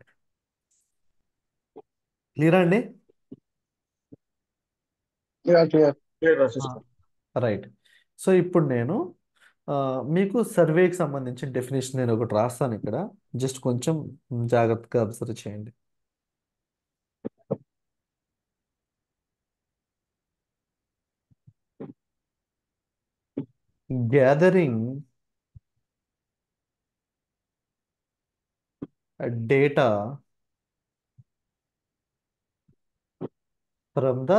క్లియర్ అండి yeah clear clear system right so ఇప్పుడు నేను ఆ, మీకు సర్వేకి సంబంధించిన డెఫినేషన్ నేను ఒకటి రాస్తాను ఇక్కడ జస్ట్ కొంచెం జాగ్రత్తగా అబ్జర్వ్ చేయండి gathering data from the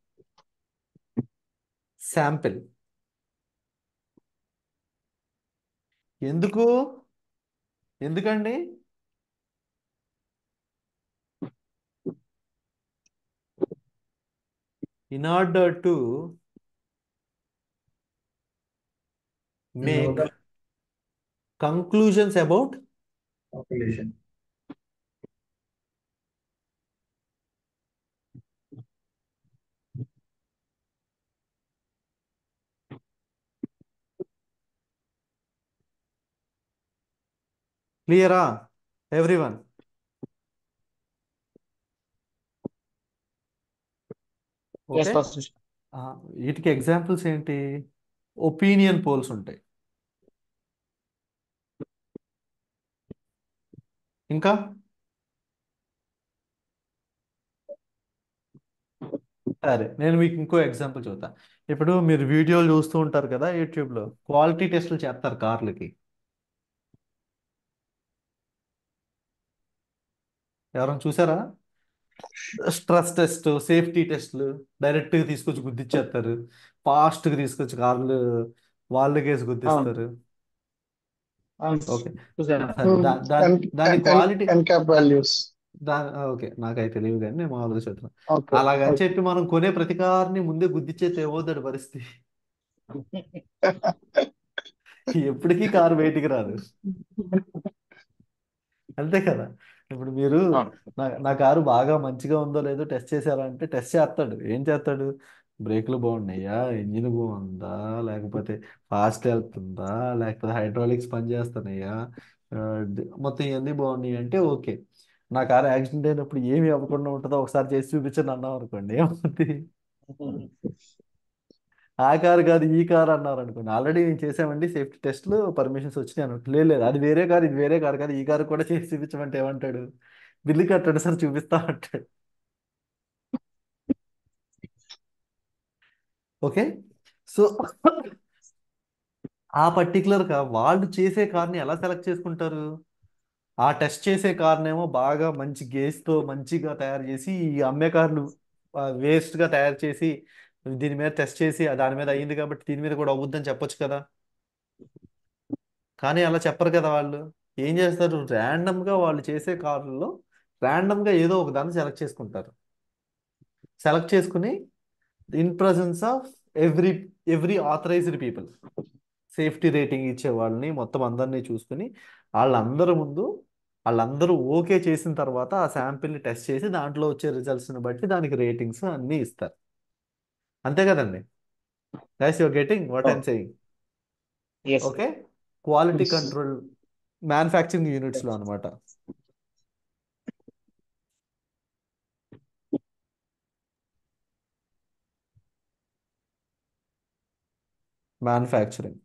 sample ఎందుకు ఎందుకండి in order to make conclusions about population క్లియరా ఎవ్రీవన్ ఎస్ ఓకే ఫస్ట్ వీటికి ఎగ్జాంపుల్స్ ఏంటి ఒపీనియన్ పోల్స్ ఉంటాయి ఇంకా సరే నేను మీకు ఇంకో ఎగ్జాంపుల్ చూద్దాం ఇప్పుడు మీరు వీడియోలు చూస్తూ ఉంటారు కదా యూట్యూబ్లో క్వాలిటీ టెస్టులు చేస్తారు కార్లకి ఎవరైనా చూసారా స్ట్రెస్ టెస్ట్ సేఫ్టీ టెస్ట్లు డైరెక్ట్గా తీసుకొచ్చి గుద్దిచ్చేస్తారు ఫాస్ట్గా తీసుకొచ్చి కార్లు వాళ్ళకేసి గుద్దిస్తారు ఓకే చూసాను సరే దా దాని దాని క్వాలిటీ ఎన్క్యాప్ వాల్యూస్ దాని ఓకే నాకైతే తెలియదు కానీ నేను మామూలుగా చెప్తున్నాను ఓకే అలాగని చెప్పి మనం కొనే ప్రతి కార్ని ముందే గుద్దిచ్చేస్తే ఏమవుతాడు పరిస్థితి ఎప్పటికీ కారు బయటికి రాదు అంతే కదా ఇప్పుడు మీరు నా నా కారు బాగా మంచిగా ఉందో లేదో టెస్ట్ చేశారా అంటే టెస్ట్ చేస్తాడు ఏం చేస్తాడు బ్రేక్లు బాగున్నాయా ఇంజిన్ బాగుందా లేకపోతే ఫాస్ట్ వెళ్తుందా లేకపోతే హైడ్రాలిక్స్ పనిచేస్తున్నాయా ఆ, డ్- మొత్తం ఇవన్నీ బాగున్నాయి అంటే ఓకే నా కారు యాక్సిడెంట్ అయినప్పుడు ఏమి అవ్వకుండా ఉంటుందో ఒకసారి చేసి చూపించండి అన్నాం అనుకోండి ఏమవుతుంది ఆ కారు కాదు ఈ కారు అన్నారు అనుకోండి ఆల్రెడీ మేము చేసామండి సేఫ్టీ టెస్ట్లు పర్మిషన్స్ వచ్చినాయి అనుకో లేదు లేదు అది వేరే కారు ఇది వేరే కారు కాదు ఈ కారు కూడా చేసి చూపించమంటే ఏమంటాడు బిల్లు కట్టాడు సార్ చూపిస్తా అంటాడు ఓకే సో ఆ పర్టికులర్ గా వాళ్ళు చేసే కార్ని ఎలా సెలెక్ట్ చేసుకుంటారు ఆ టెస్ట్ చేసే కార్నేమో బాగా మంచి గేజ్తో మంచిగా తయారు చేసి ఈ అమ్మే కార్లు వేస్ట్ గా తయారు చేసి దీని మీద టెస్ట్ చేసి దాని మీద అయ్యింది కాబట్టి దీని మీద కూడా అవుద్దని చెప్పొచ్చు కదా కానీ అలా చెప్పరు కదా వాళ్ళు ఏం చేస్తారు ర్యాండమ్ గా వాళ్ళు చేసే కార్లలో ర్యాండమ్ గా ఏదో ఒక దాన్ని సెలెక్ట్ చేసుకుంటారు సెలెక్ట్ చేసుకుని in presence of every every authorised people safety rating ఇచ్చే వాళ్ళని మొత్తం అందరినీ చూసుకుని వాళ్ళందరి ముందు వాళ్ళందరూ ఓకే చేసిన తర్వాత ఆ శాంపిల్ని టెస్ట్ చేసి దాంట్లో వచ్చే రిజల్ట్స్ని బట్టి దానికి రేటింగ్స్ అన్నీ ఇస్తారు అంతే కదండి guys your getting what I'm saying yes okay quality control manufacturing యూనిట్స్లో అనమాట మ్యానుఫ్యాక్చరింగ్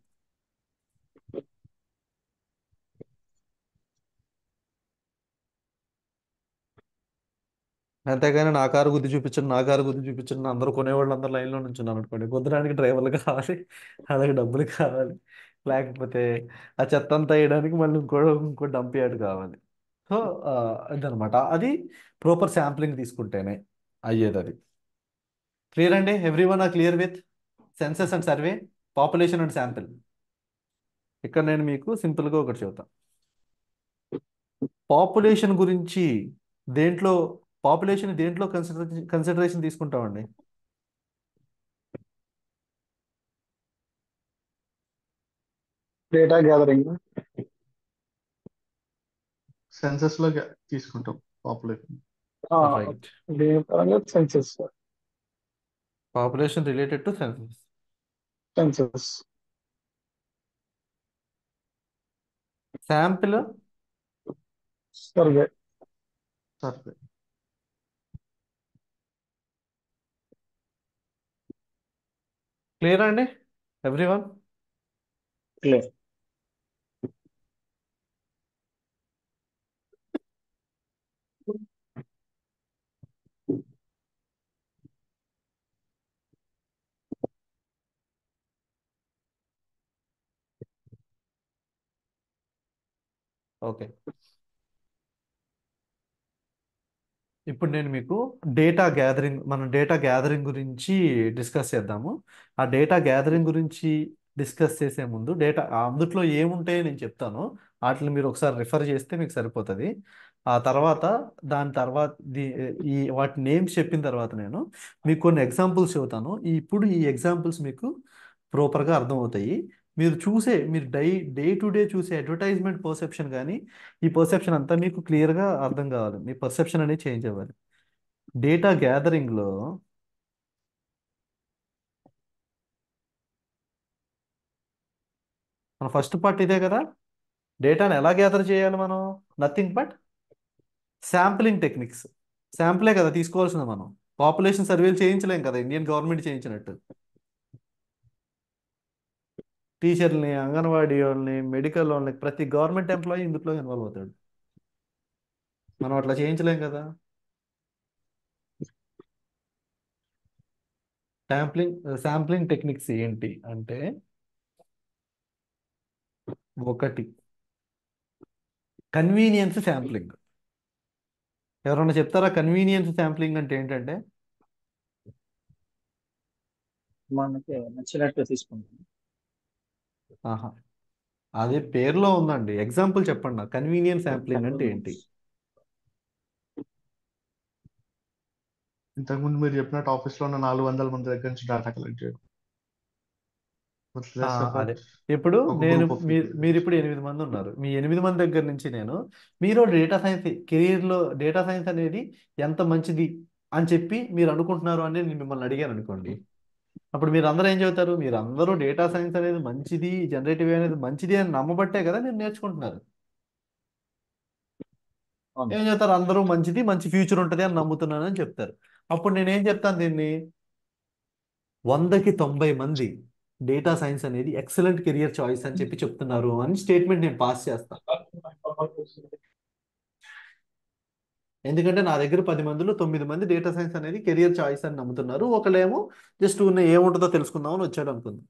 అంతేగాని నా కారు గుద్ది చూపించండి నా కారు గుద్ది చూపించండి అందరూ కొనేవాళ్ళు అందరూ లైన్లో నుంచున్నారు అనుకోండి కుదరడానికి డ్రైవర్లు కావాలి అలాగే డబ్బులు కావాలి లేకపోతే ఆ చెత్త అంతా వేయడానికి మళ్ళీ ఇంకో ఇంకో డంప్ యార్డ్ కావాలి సో ఇదనమాట అది ప్రాపర్ శాంప్లింగ్ తీసుకుంటేనే అయ్యేది అది క్లియర్ అండి every one are clear with census and survey population and sample ఇక్కడ నేను మీకు సింపుల్గా ఒకటి చెబుతాను పాపులేషన్ గురించి దేంట్లో పాపులేషన్ దేంట్లో కన్సిడరేషన్ కన్సిడరేషన్ తీసుకుంటామండి డేటా గ్యాదరింగ్ సెన్సెస్ లో గా- తీసుకుంటాం పాపులేషన్ రైట్ దీని పరంగా census population related to census census sample survey survey clear అండి ఎవ్రీ వన్ క్లియర్ ఓకే ఇప్పుడు నేను మీకు డేటా గ్యాదరింగ్ మనం డేటా గ్యాదరింగ్ గురించి డిస్కస్ చేద్దాము ఆ డేటా గ్యాదరింగ్ గురించి డిస్కస్ చేసే ముందు డేటా అందుట్లో ఏముంటాయో నేను చెప్తాను వాటిని మీరు ఒకసారి రిఫర్ చేస్తే మీకు సరిపోతుంది ఆ తర్వాత దాని తర్వాత ది- ఈ వాటి నేమ్స్ చెప్పిన తర్వాత నేను మీకు కొన్ని ఎగ్జాంపుల్స్ చెబుతాను ఈ- ఇప్పుడు ఈ ఎగ్జాంపుల్స్ మీకు ప్రాపర్గా అర్థమవుతాయి మీరు చూసే మీరు డై డే టు డే చూసే అడ్వర్టైజ్మెంట్ పర్సెప్షన్ కానీ ఈ పర్సెప్షన్ అంతా మీకు క్లియర్గా అర్థం కావాలి మీ పర్సెప్షన్ అనేది చేంజ్ అవ్వాలి డేటా గ్యాదరింగ్లో మన ఫస్ట్ పార్ట్ ఇదే కదా డేటాను ఎలా గ్యాదర్ చేయాలి మనం నథింగ్ బట్ శాంప్లింగ్ టెక్నిక్స్ శాంపులే కదా తీసుకోవాల్సింది మనం పాపులేషన్ సర్వేలు చేయించలేం కదా ఇండియన్ గవర్నమెంట్ చేయించినట్టు టీచర్ని అంగన్వాడీ వాళ్ళని మెడికల్ వాళ్ళని ప్రతి గవర్నమెంట్ ఎంప్లాయీ ఇందులో ఇన్వాల్వ్ అవుతాడు మనం అట్లా చేయించలేం కదా శాంప్లింగ్ శాంప్లింగ్ టెక్నిక్స్ ఏంటి అంటే ఒకటి కన్వీనియన్స్ శాంప్లింగ్ ఎవరన్నా చెప్తారా కన్వీనియన్స్ శాంప్లింగ్ అంటే ఏంటంటే మనకి నచ్చినట్టు తీసుకుంటాం ఆహా అది పేరులో ఉందండి ఎగ్జాంపుల్ చెప్పండి నాకు కన్వీనియన్స్ శాంప్లింగ్ అంటే ఏంటి ఇంతకుముందు మీరు చెప్పినట్టు ఆఫీస్లో ఉన్న నాలుగు వందల మంది దగ్గర నుంచి డేటా కలెక్ట్ చేయడం But ఆ, let's suppose అదే ఇప్పుడు ఒక నేను group of మీరు people. మీరు ఇప్పుడు ఎనిమిది మంది ఉన్నారు మీ ఎనిమిది మంది దగ్గర నుంచి నేను మీరు డేటా సైన్స్ కెరీర్లో డేటా సైన్స్ అనేది ఎంత మంచిది అని చెప్పి మీరు అనుకుంటున్నారు అని నేను మిమ్మల్ని అడిగాను అనుకోండి అప్పుడు మీరు అందరూ ఏం చెబుతారు మీరు అందరూ డేటా సైన్స్ అనేది మంచిది జనరేటివ్ అనేది మంచిది అని నమ్మబట్టే కదా మీరు నేర్చుకుంటున్నారు అవును. ఏం చెప్తారు అందరూ మంచిది మంచి ఫ్యూచర్ ఉంటుంది అని నమ్ముతున్నాను అని చెప్తారు అప్పుడు నేను ఏం చెప్తాను దీన్ని వందకి తొంభై మంది డేటా సైన్స్ అనేది ఎక్సలెంట్ కెరియర్ చాయిస్ అని చెప్పి చెప్తున్నారు అని స్టేట్మెంట్ నేను పాస్ చేస్తాను ఎందుకంటే నా దగ్గర పది మందిలో తొమ్మిది మంది డేటా సైన్స్ అనేది కెరియర్ చాయిస్ అని నమ్ముతున్నారు ఒకళ్ళేమో జస్ట్ ఉన్న ఏముంటుందో తెలుసుకుందామని వచ్చాడు అనుకుంది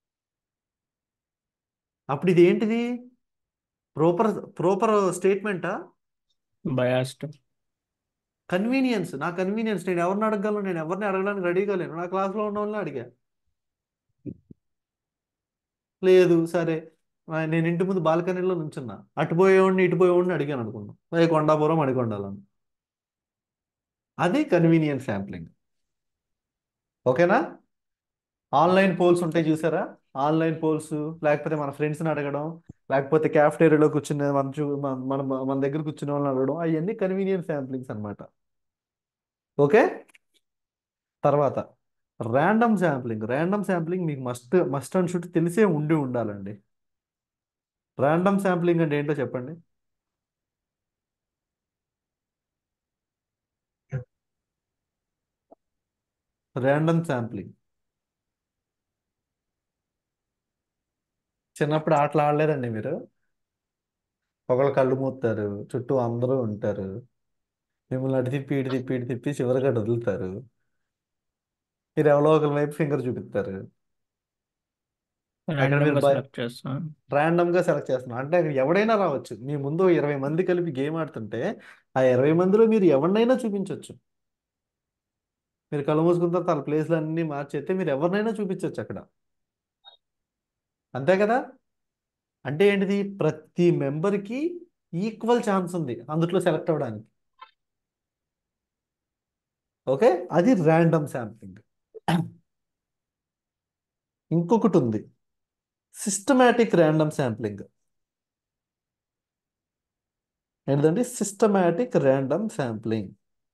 అప్పుడు ఇది ఏంటిది ప్రోపర్ ప్రోపర్ స్టేట్మెంటా బయాస్డ్ కన్వీనియన్స్ నా కన్వీనియన్స్ నేను ఎవరిని అడగలను నేను ఎవరిని అడగడానికి రెడీగా లేను నా క్లాస్లో ఉన్న వాళ్ళని అడిగా లేదు సరే ఆ, నేను ఇంటి ముందు బాల్కనీలో నుంచున్నా అటు పోయేవాడిని ఇటు పోయేవాడిని అడిగాను అనుకున్నాం ఏ కొండాపురం అడిగొండాలని అది కన్వీనియన్స్ శాంప్లింగ్ ఓకేనా ఆన్లైన్ పోల్స్ ఉంటాయి చూసారా ఆన్లైన్ పోల్స్ లేకపోతే మన ఫ్రెండ్స్ని అడగడం లేకపోతే క్యాఫ్టేరియాలో కూర్చునే మన చూ మన మన మన దగ్గర కూర్చునే వాళ్ళని అడగడం అవన్నీ కన్వీనియన్స్ శాంప్లింగ్స్ అన్నమాట ఓకే తర్వాత ర్యాండమ్ శాంప్లింగ్ ర్యాండమ్ శాంప్లింగ్ మీకు మస్ట్ మస్ట్ అండ్ షుడ్ తెలిసే ఉండి ఉండాలండి ర్యాండమ్ శాంప్లింగ్ అంటే ఏంటో చెప్పండి ర్యాండమ్ శాంప్లింగ్ చిన్నప్పుడు ఆటలు ఆడలేదండి మీరు ఒకళ్ళు కళ్ళు మూస్తారు చుట్టూ అందరూ ఉంటారు మిమ్మల్ని అటు తిప్పి ఇటు తిప్పి ఇటు తిప్పి చివరిగా వదులుతారు మీరు ఎవరో ఒకరి వైపు ఫింగర్ చూపిస్తారు అక్కడ ర్యాండమ్ మీరు గా బై సెలెక్ట్ చేస్తాం ర్యాండమ్ గా సెలెక్ట్ చేస్తున్నారు అంటే అక్కడ ఎవడైనా రావచ్చు మీ ముందు ఇరవై మంది కలిపి గేమ్ ఆడుతుంటే ఆ ఇరవై మందిలో మీరు ఎవరినైనా చూపించవచ్చు మీరు కళ్ళు మూసుకున్న తర్వాత వాళ్ళ ప్లేస్లు అన్ని మార్చేస్తే మీరు ఎవరినైనా చూపించవచ్చు అక్కడ అంతే కదా అంటే ఏంటిది ప్రతి మెంబర్కి ఈక్వల్ ఛాన్స్ ఉంది అందులో సెలెక్ట్ అవ్వడానికి ఓకే అది ర్యాండమ్ శాంప్లింగ్ ఇంకొకటి ఉంది సిస్టమాటిక్ ర్యాండమ్ శాంప్లింగ్ ఏంటంటే systematic random sampling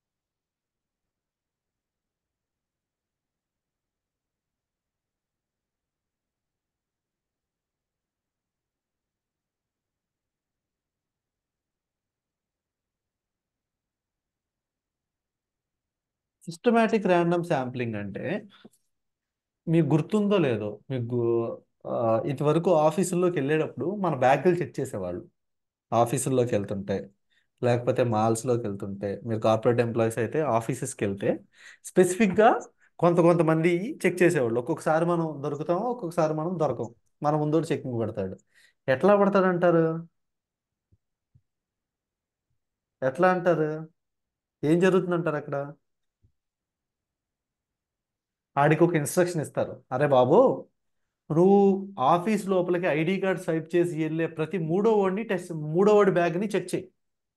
systematic random sampling అంటే మీకు గుర్తుందో లేదో మీకు ఆ, ఇదివరకు ఆఫీసుల్లోకి వెళ్ళేటప్పుడు మన బ్యాగులు చెక్ చేసేవాళ్ళు ఆఫీసుల్లోకి వెళ్తుంటే లేకపోతే మాల్స్లోకి వెళ్తుంటే మీరు కార్పొరేట్ ఎంప్లాయీస్ అయితే ఆఫీసెస్కి వెళ్తే స్పెసిఫిక్గా కొంత కొంతమంది చెక్ చేసేవాళ్ళు ఒక్కొక్కసారి మనం దొరుకుతాము ఒక్కొక్కసారి మనం దొరకం మన ముందు చెకింగ్ పడతాడు ఎట్లా పడతాడు అంటారు ఎట్లా అంటారు ఏం జరుగుతుంది అంటారు అక్కడ ఆడికి ఒక ఇన్స్ట్రక్షన్ ఇస్తారు అరే బాబు నువ్వు ఆఫీస్ లోపలికి ఐడి కార్డ్ స్వైప్ చేసి వెళ్ళే ప్రతి మూడో వాడిని టెస్ట్ మూడో వాడి బ్యాగ్ని చెక్ చేయి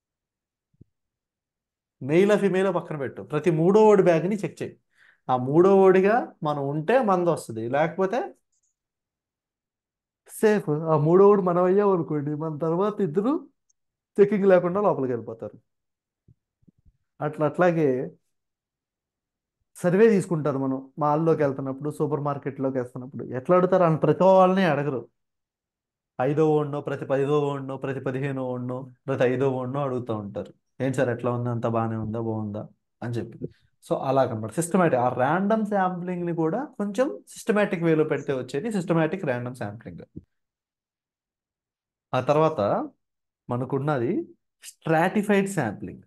మెయిల్ ఫిమేల్ పక్కన పెట్టు ప్రతి మూడో వాడి బ్యాగ్ని చెక్ చేయి ఆ మూడో వాడిగా మనం ఉంటే మంది వస్తుంది లేకపోతే సేఫ్ ఆ మూడోడు మనం అయ్యాం అనుకోండి మన తర్వాత ఇద్దరు చెకింగ్ లేకుండా లోపలికి వెళ్ళిపోతారు అట్లా అట్లాగే సర్వే తీసుకుంటారు మనం మాల్లోకి వెళ్తున్నప్పుడు సూపర్ మార్కెట్లోకి వెళ్తున్నప్పుడు ఎట్లా అడుగుతారు అని ప్రతి వాళ్ళని అడగరు ఐదో ఓడినో ప్రతి పదిదో ఓడినో ప్రతి పదిహేనో ఓడినో ప్రతి ఐదో ఓడినో అడుగుతూ ఉంటారు ఏం సార్ ఎట్లా ఉంది అంత బాగానే ఉందా బాగుందా అని చెప్పి సో అలా కనబడ సిస్టమేటిక్ ఆ ర్యాండమ్ శాంప్లింగ్ని కూడా కొంచెం సిస్టమేటిక్ వేలో పెడితే వచ్చేది సిస్టమేటిక్ ర్యాండమ్ శాంప్లింగ్ ఆ తర్వాత మనకున్నది స్ట్రాటిఫైడ్ శాంప్లింగ్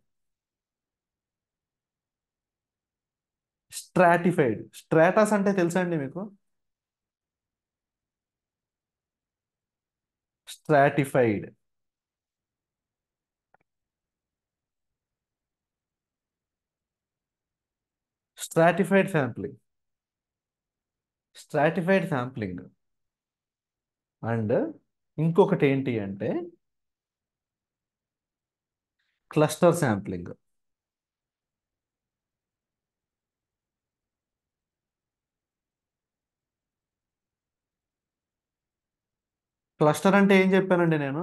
స్ట్రాటిఫైడ్ స్ట్రాటస్ అంటే తెలుసా అండి మీకు stratified stratified sampling stratified sampling and ఇంకొకటి ఏంటి అంటే క్లస్టర్ శాంప్లింగ్ క్లస్టర్ అంటే ఏం చెప్పానండి నేను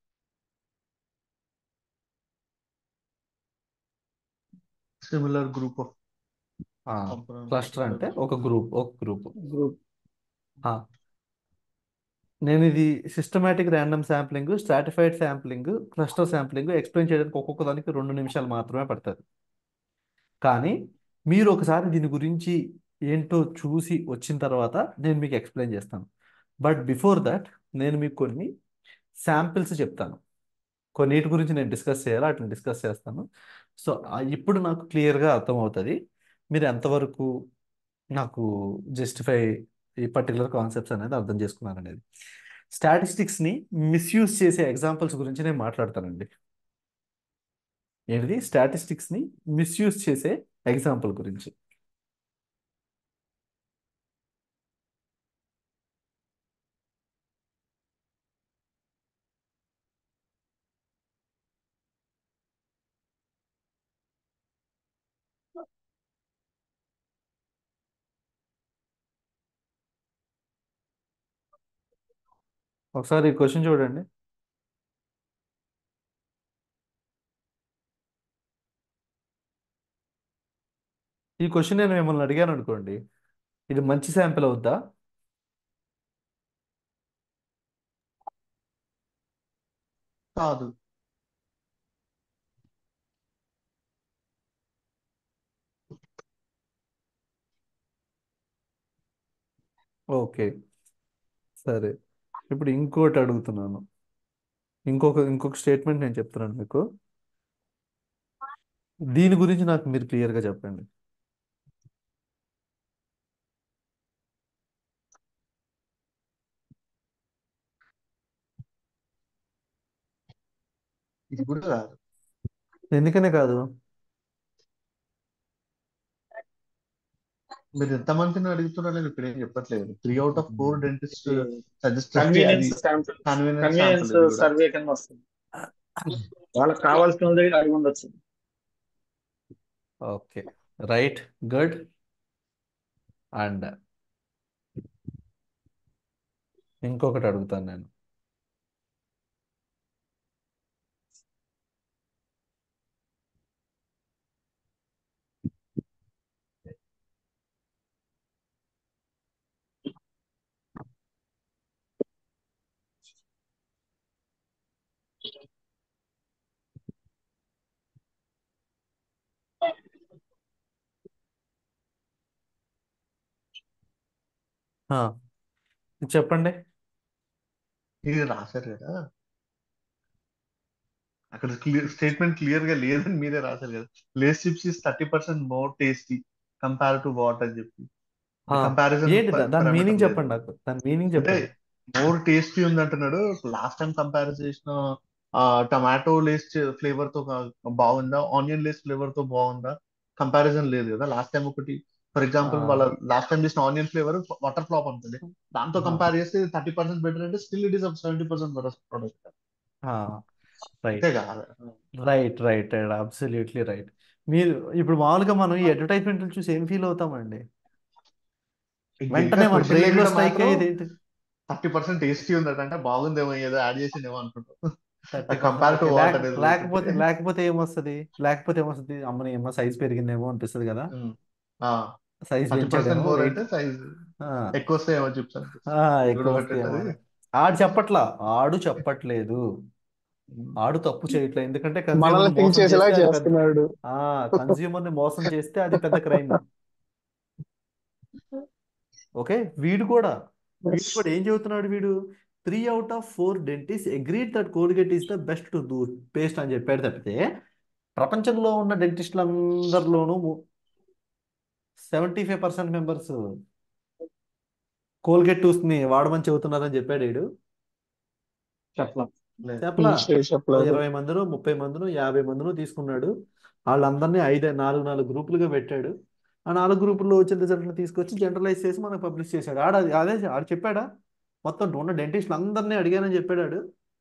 సిమిలర్ గ్రూప్ ఆఫ్ క్లస్టర్ అంటే ఒక గ్రూప్ ఒక గ్రూప్ గ్రూప్ నేను ఇది systematic random sampling stratified sampling cluster sampling explain చేయడానికి ఒక్కొక్క దానికి రెండు నిమిషాలు మాత్రమే పడుతుంది కానీ మీరు ఒకసారి దీని గురించి ఏంటో చూసి వచ్చిన తర్వాత నేను మీకు ఎక్స్ప్లెయిన్ చేస్తాను బట్ బిఫోర్ దట్ నేను మీకు కొన్ని శాంపిల్స్ చెప్తాను కొన్నిటి గురించి నేను డిస్కస్ చేయాలి అట్లా డిస్కస్ చేస్తాను సో ఇప్పుడు నాకు క్లియర్గా అర్థమవుతుంది మీరు ఎంతవరకు నాకు జస్టిఫై ఈ పర్టికులర్ కాన్సెప్ట్స్ అనేది అర్థం చేసుకున్నారు అనేది స్టాటిస్టిక్స్ని మిస్యూజ్ చేసే ఎగ్జాంపుల్స్ గురించి నేను మాట్లాడతానండి ఏంటిది స్టాటిస్టిక్స్ని మిస్యూజ్ చేసే ఎగ్జాంపుల్ గురించి ఒకసారి ఈ క్వశ్చన్ చూడండి ఈ క్వశ్చన్ నేను మిమ్మల్ని అడిగాను అనుకోండి ఇది మంచి శాంపిల్ అవుద్దా కాదు ఓకే సరే ఇప్పుడు ఇంకోటి అడుగుతున్నాను ఇంకొక ఇంకొక స్టేట్మెంట్ నేను చెప్తున్నాను మీకు దీని గురించి నాకు మీరు క్లియర్గా చెప్పండి ఇది కూడా కాదు ఎందుకనే కాదు మీరు ఎంతమందిని అడుగుతున్నారో నేను ఇక్కడ ఏం చెప్పట్లేదు three out of four dentist suggest చేస్తే అది convenience sample convenience convenience sample ఇది కూడా సర్వే కింద వస్తుంది వాళ్ళకి కావాల్సిన దగ్గర అడిగి ఉండొచ్చు ఓకే రైట్ గుడ్ అండ్ ఇంకొకటి అడుగుతాను నేను ఆ, చెప్పండి ఇది రాశారు కదా అక్కడ క్లియర్ స్టేట్మెంట్ క్లియర్ గా లేదని మీరే రాశారు కదా Lay's chips is thirty percent more tasty compare to what అని చెప్పి ఆ, కంపారిజన్ ఏంటి దా- దాని మీనింగ్ చెప్పండి నాకు దాని మీనింగ్ అంటే చెప్పండి మోర్ టేస్టీ ఉంది అంటున్నాడు లాస్ట్ టైం కంపేర్ చేసిన టమాటో లేస్ ఫ్లేవర్ తో కా- బాగుందా ఆనియన్ లేస్ ఫ్లేవర్ తో బాగుందా కంపారిజన్ లేదు కదా లాస్ట్ టైం ఒకటి ఫర్ ఎగ్జాంపుల్ ఆ. వాళ్ళ లాస్ట్ టైం చేసిన ఆనియన్ ఫ్లేవర్ వాటర్ ఫ్లాప్ అనుకోండి దాంతో ఆ. కంపేర్ చేస్తే థర్టీ పర్సెంట్ బెటర్ అంటే still it is seventy percent better product right అంతే కాదు right right right absolutely right మీరు ఇప్పుడు మామూలుగా మనం ఈ అడ్వర్టైజ్మెంట్లు చూసి ఏం ఫీల్ అవుతామండి ఇంకా వెంటనే మన question బ్రెయిన్ లో లేకుండా స్ట్రైక్ మాత్రం అయ్యేది ఏంటి థర్టీ పర్సెంట్ టేస్టీ ఉందట అంటే బాగుందేమో ఏదో యాడ్ చేసిందేమో అనుకుంటాం thirty compare to percent what అనేది లేకపోతే లేకపోతే ఏమొస్తుంది లేకపోతే ఏమొస్తుంది అమ్మని ఏమో సైజ్ పెరిగిందేమో అనిపిస్తుంది కదా సైజ్ థర్టీ పర్సెంట్ పెంచాడేమో మోర్ వెయిట్ అంటే సైజ్ ఎక్కువ వస్తాయేమో చిప్స్ అనిపిస్తుంది ఎక్కువ కూడా వస్తాయేమో పెట్టేది అని. ఆడు చెప్పట్లా ఆడు చెప్పట్లేదు ఆడు తప్పు చేయట్లేదు ఎందుకంటే కన్స్యూమర్ మనల్ని ని థింక్ మోసం చేసేలా చేస్తే అది పెద్ద చేస్తున్నాడు ఆ కన్స్యూమర్ ని మోసం చేస్తే అది పెద్ద క్రైమ్ ఓకే వీడు కూడా వీడు కూడా ఏం చెబుతున్నాడు వీడు three out of four dentist agreed that Colgate is the best to paste అని చెప్పాడు తప్పితే ప్రపంచంలో ఉన్న డెంటిస్టులందరిలోనూ seventy five percent members Colgate tooth ని వాడమని చెబుతున్నారని చెప్పాడు వీడు చెప్పలా లేదు చెప్పలా చెప్పలేదు ఇరవై మందిను ముప్పై మందిను యాభై మందిను తీసుకున్నాడు వాళ్ళందరినీ ఐదు నాలుగు నాలుగు గ్రూపులుగా పెట్టాడు ఆ నాలుగు గ్రూపుల్లో వచ్చిన రిజల్ట్ని తీసుకొచ్చి జనరలైజ్ చేసి మనకు పబ్లిష్ చేశాడు ఆడ అది- అదే ఆడు చెప్పాడా మొత్తం ఉన్న డెంటిస్టులు అందరినీ అడిగానని చెప్పాడు ఆడు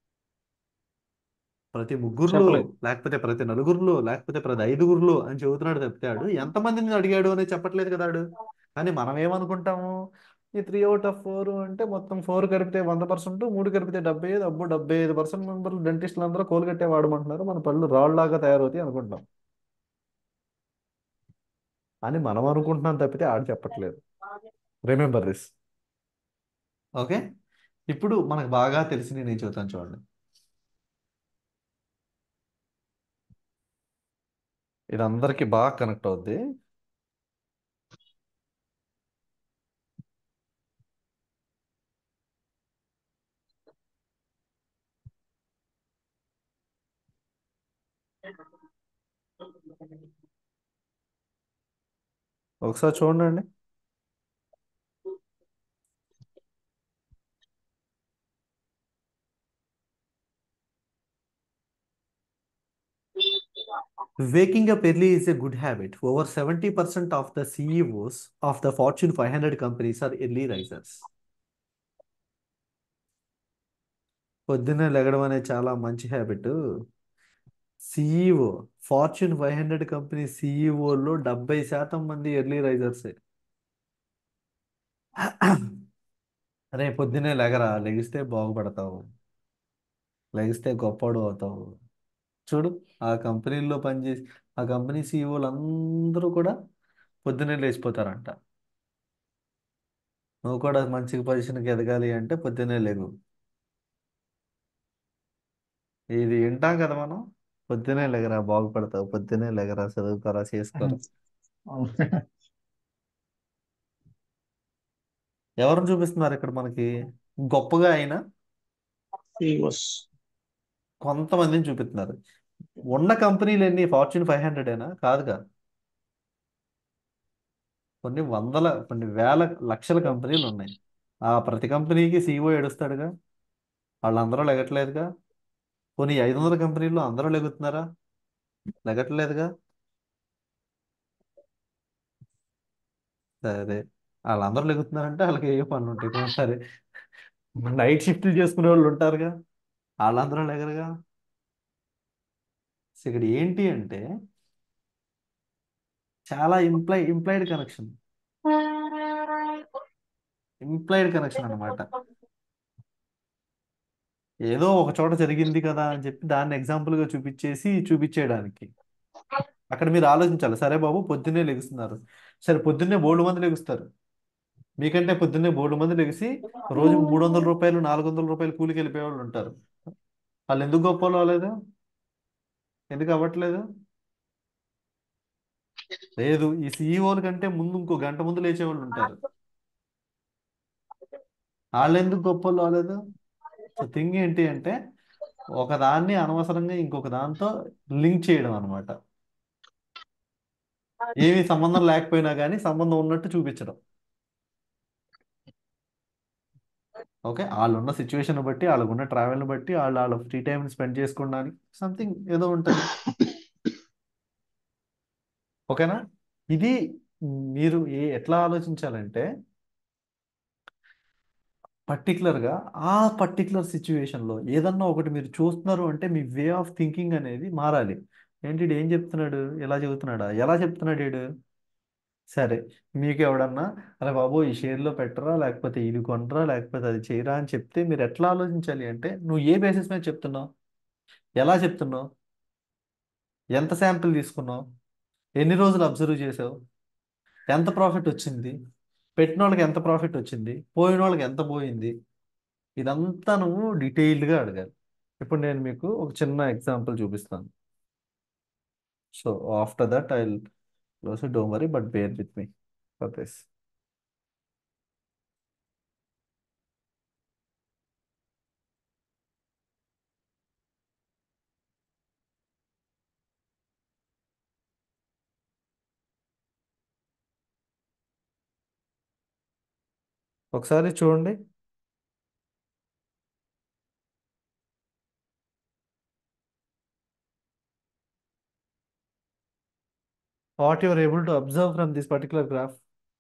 ప్రతి ముగ్గురులో చెప్పలేదు లేకపోతే ప్రతి నలుగురిలో లేకపోతే ప్రతి ఐదుగురిలో అని చెబుతున్నాడు తప్పితే ఆడు ఎంతమందిని అడిగాడు అనేది చెప్పట్లేదు కదా ఆడు కానీ మనం ఏమనుకుంటాము ఈ త్రీ అవుట్ ఆఫ్ ఫోర్ అంటే మొత్తం ఫోర్ కలిపితే వంద పర్సెంట్ మూడు కలిపితే డెబ్బై ఐదు అబ్బో డెబ్బై ఐదు పర్సెంట్ మెంబర్లు డెంటిస్టులు అందరూ కోలుగట్టే వాడమంటున్నారు మన పళ్ళు రాళ్ళలాగా తయారవుతాయి అనుకుంటాం అని మనం అనుకుంటున్నాం తప్పితే ఆడు చెప్పట్లేదు రిమెంబర్ దిస్ ఓకే ఇప్పుడు మనకు బాగా తెలిసి నేను చెబుతాను చూడండి ఇది అందరికీ బాగా కనెక్ట్ అవుద్ది ఒకసారి చూడండి Waking up early is a good habit. Over 70% of the CEOs of the Fortune 500 companies are early risers. పొద్దున్నే లెగడం అనేది చాలా మంచి habit CEO Fortune five hundred company సిఈఓలో డెబ్బై శాతం మంది ఎర్లీ రైజర్సే అరే పొద్దున్నే లెగరా లెగిస్తే బాగుపడతావు లెగిస్తే గొప్పవాడు అవుతావు చూడు ఆ కంపెనీల్లో పనిచేసి ఆ కంపెనీ సీఈఓలు అందరూ కూడా పొద్దున్నే లేచిపోతారంట నువ్వు కూడా మంచి పొజిషన్కి ఎదగాలి అంటే పొద్దున్నే లేవు ఇది వింటాం కదా మనం పొద్దునే లేగరా బాగుపడతావు పొద్దునే లేగరా చదువుకోరా చేసుకోరా ఎవరిని చూపిస్తున్నారు ఇక్కడ మనకి గొప్పగా అయినా CEOs. కొంతమందిని చూపిస్తున్నారు ఉన్న కంపెనీలు ఎన్ని ఫార్చ్యూన్ ఫైవ్ హండ్రెడ్ అయినా కాదుగా కొన్ని వందల కొన్ని వేల లక్షల కంపెనీలు ఉన్నాయి ఆ ప్రతి కంపెనీకి సీఈఓ ఏడుస్తాడుగా వాళ్ళందరూ లెగట్లేదుగా కొన్ని ఐదు వందల కంపెనీల్లో అందరూ లెగుతున్నారా లెగట్లేదుగా సరే వాళ్ళందరూ లెగుతున్నారంటే వాళ్ళకి ఏ పనులు ఉంటాయి కొన్ని సరే నైట్ షిఫ్ట్లు చేసుకునే వాళ్ళు ఉంటారుగా వాళ్ళందరూ లెగరుగా సో ఇక్కడ ఏంటి అంటే చాలా imply implied connection implied connection అన్నమాట ఏదో ఒక చోట జరిగింది కదా అని చెప్పి దాన్ని ఎగ్జాంపుల్ గా చూపించేసి చూపించేయడానికి అక్కడ మీరు ఆలోచించాలి సరే బాబు పొద్దున్నే లెగుస్తున్నారు సరే పొద్దున్నే బోల్డు మంది లెగుస్తారు మీకంటే పొద్దున్నే బోల్డు మంది లెగిసి రోజు మూడు వందల రూపాయలు నాలుగు వందల రూపాయలు కూలికి వెళ్ళిపోయే వాళ్ళు ఉంటారు వాళ్ళు ఎందుకు గొప్ప వాళ్ళు అవ్వలేదు ఎందుకు అవ్వట్లేదు లేదు ఈ సీఈఓల కంటే ముందు ఇంకో గంట ముందు లేచే వాళ్ళు ఉంటారు వాళ్ళు ఎందుకు గొప్ప వాళ్ళు అవ్వలేదు సో థింగ్ ఏంటి అంటే ఒక దాన్ని అనవసరంగా ఇంకొక దాంతో లింక్ చేయడం అనమాట ఏమీ సంబంధం లేకపోయినా కానీ సంబంధం ఉన్నట్టు చూపించడం ఓకే వాళ్ళు ఉన్న సిచ్యువేషన్ బట్టి వాళ్ళకు ఉన్న ట్రావెల్ని బట్టి వాళ్ళు వాళ్ళ ఫ్రీ టైం స్పెండ్ చేసుకోవడానికి సంథింగ్ ఏదో ఉంటుంది ఓకేనా ఇది మీరు ఏ ఎట్లా ఆలోచించాలంటే పర్టికులర్గా ఆ పర్టికులర్ సిచ్యువేషన్లో ఏదన్నా ఒకటి మీరు చూస్తున్నారు అంటే మీ వే ఆఫ్ థింకింగ్ అనేది మారాలి ఏంటి ఈడు ఏం చెప్తున్నాడు ఎలా చెబుతున్నాడా ఎలా చెప్తున్నాడు వీడు సరే మీకు ఎవడన్నా అరే బాబు ఈ షేర్లో పెట్టరా లేకపోతే ఇది కొనరా లేకపోతే అది చేయరా అని చెప్తే మీరు ఎట్లా ఆలోచించాలి అంటే నువ్వు ఏ బేసిస్ మీద చెప్తున్నావు ఎలా చెప్తున్నావు ఎంత శాంపిల్ తీసుకున్నావు ఎన్ని రోజులు అబ్జర్వ్ చేసావు ఎంత ప్రాఫిట్ వచ్చింది పెట్టిన వాళ్ళకి ఎంత ప్రాఫిట్ వచ్చింది పోయిన వాళ్ళకి ఎంత పోయింది ఇదంతా నువ్వు డీటెయిల్డ్గా అడగాలి ఇప్పుడు నేను మీకు ఒక చిన్న ఎగ్జాంపుల్ చూపిస్తాను so after that I close don't worry but bear with me for this ఒకసారి చూడండి what you are able to observe from this particular graph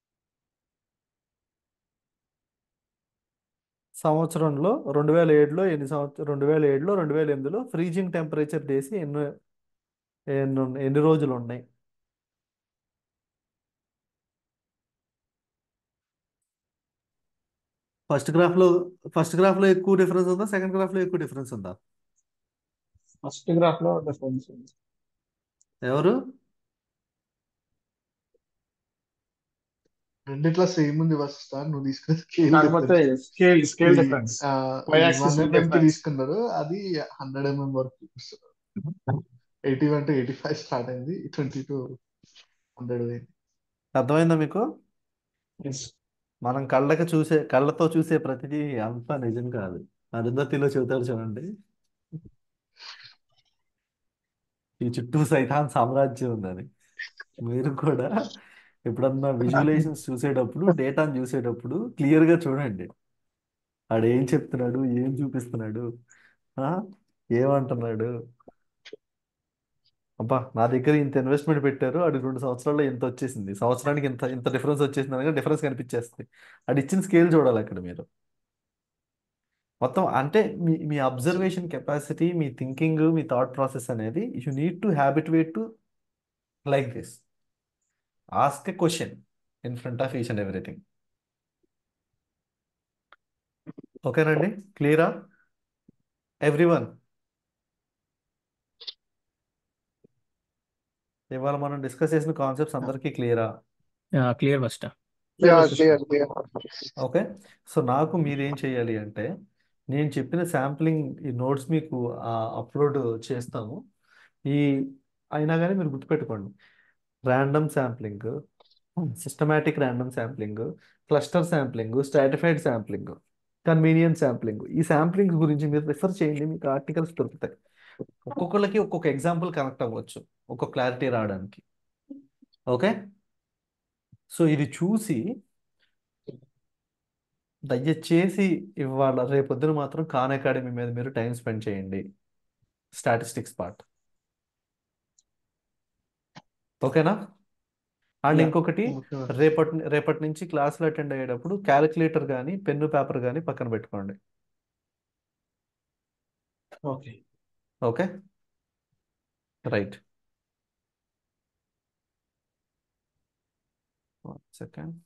సంవత్సరంలో రెండు వేల ఏడులో ఎన్ని సంవత్సరం రెండు వేల ఏడులో రెండు వేల ఎనిమిదిలో ఫ్రీజింగ్ టెంపరేచర్ డేసి ఎన్ని ఎన్ని ఉన్నాయి- ఎన్ని రోజులు ఉన్నాయి ఫస్ట్ గ్రాఫ్ లో ఫస్ట్ గ్రాఫ్ లో ఎక్కువ డిఫరెన్స్ ఉందా సెకండ్ గ్రాఫ్ లో ఎక్కువ డిఫరెన్స్ ఉందా ఫస్ట్ గ్రాఫ్ లో డిఫరెన్స్ ఉంది ఎవరు రెండిట్లా సేమ్ ఉంది వస్తా నువ్వు తీసుకున్న స్కేల్ కాకపోతే scale scale difference Y axis one MM కి difference. తీసుకున్నారు అది హండ్రెడ్ ఎంఎం వరకు చూపిస్తున్నారు eighty one to eighty five start అయింది ట్వంటీ టు హండ్రెడ్ అయింది అర్థమైందా మీకు Yes. మనం కళ్ళకి చూసే కళ్ళతో చూసే ప్రతిదీ అంతా నిజం కాదు అరుంధతిలో చెబుతాడు చూడండి ఈ చుట్టూ సైతాన్ సామ్రాజ్యం ఉందని మీరు కూడా ఎప్పుడన్నా విజువలైజేషన్స్ చూసేటప్పుడు డేటాను చూసేటప్పుడు క్లియర్ గా చూడండి ఆడు ఏం చెప్తున్నాడు ఏం చూపిస్తున్నాడు ఆ? ఏమంటున్నాడు అబ్బా నా దగ్గర ఇంత ఇన్వెస్ట్మెంట్ పెట్టారు అది రెండు సంవత్సరాల్లో ఇంత వచ్చేసింది సంవత్సరానికి ఇంత ఇంత డిఫరెన్స్ వచ్చేసింది అనగా డిఫరెన్స్ కనిపించేస్తుంది అది ఇచ్చిన స్కేల్ చూడాలి అక్కడ మీరు మొత్తం అంటే మీ మీ అబ్జర్వేషన్ కెపాసిటీ మీ థింకింగ్ మీ థాట్ ప్రాసెస్ అనేది you need to habituate to like this ask a question in front of each and everything ఓకేనండి క్లియరా ఎవ్రీ వన్ ఇవాళ మనం డిస్కస్ చేసిన కాన్సెప్ట్స్ అందరికీ క్లియరా clear first yeah clear clear okay so నాకు మీరేం చేయాలి అంటే నేను చెప్పిన శాంప్లింగ్ ఈ నోట్స్ మీకు అప్లోడ్ చేస్తాము ఈ అయినా కానీ మీరు గుర్తుపెట్టుకోండి random sampling systematic random sampling cluster sampling stratified sampling convenience sampling ఈ శాంప్లింగ్ గురించి మీరు రిఫర్ చేయండి మీకు ఆర్టికల్స్ దొరుకుతాయి ఒక్కొక్కరికి ఒక్కొక్క ఎగ్జాంపుల్ కనెక్ట్ అవ్వచ్చు ఒక్కొక్క క్లారిటీ రావడానికి ఓకే సో ఇది చూసి దయచేసి ఇవాళ రేపొద్దున మాత్రం ఖాన్ అకాడమీ మీద మీరు టైం స్పెండ్ చేయండి స్టాటిస్టిక్స్ పార్ట్ ఓకేనా అండ్ Yeah. ఇంకొకటి ఓకే రేపటి రేపటి నుంచి క్లాసులు అటెండ్ అయ్యేటప్పుడు క్యాలిక్యులేటర్ కానీ పెన్ను పేపర్ కానీ పక్కన పెట్టుకోండి ఓకే ఓకే రైట్ సెకండ్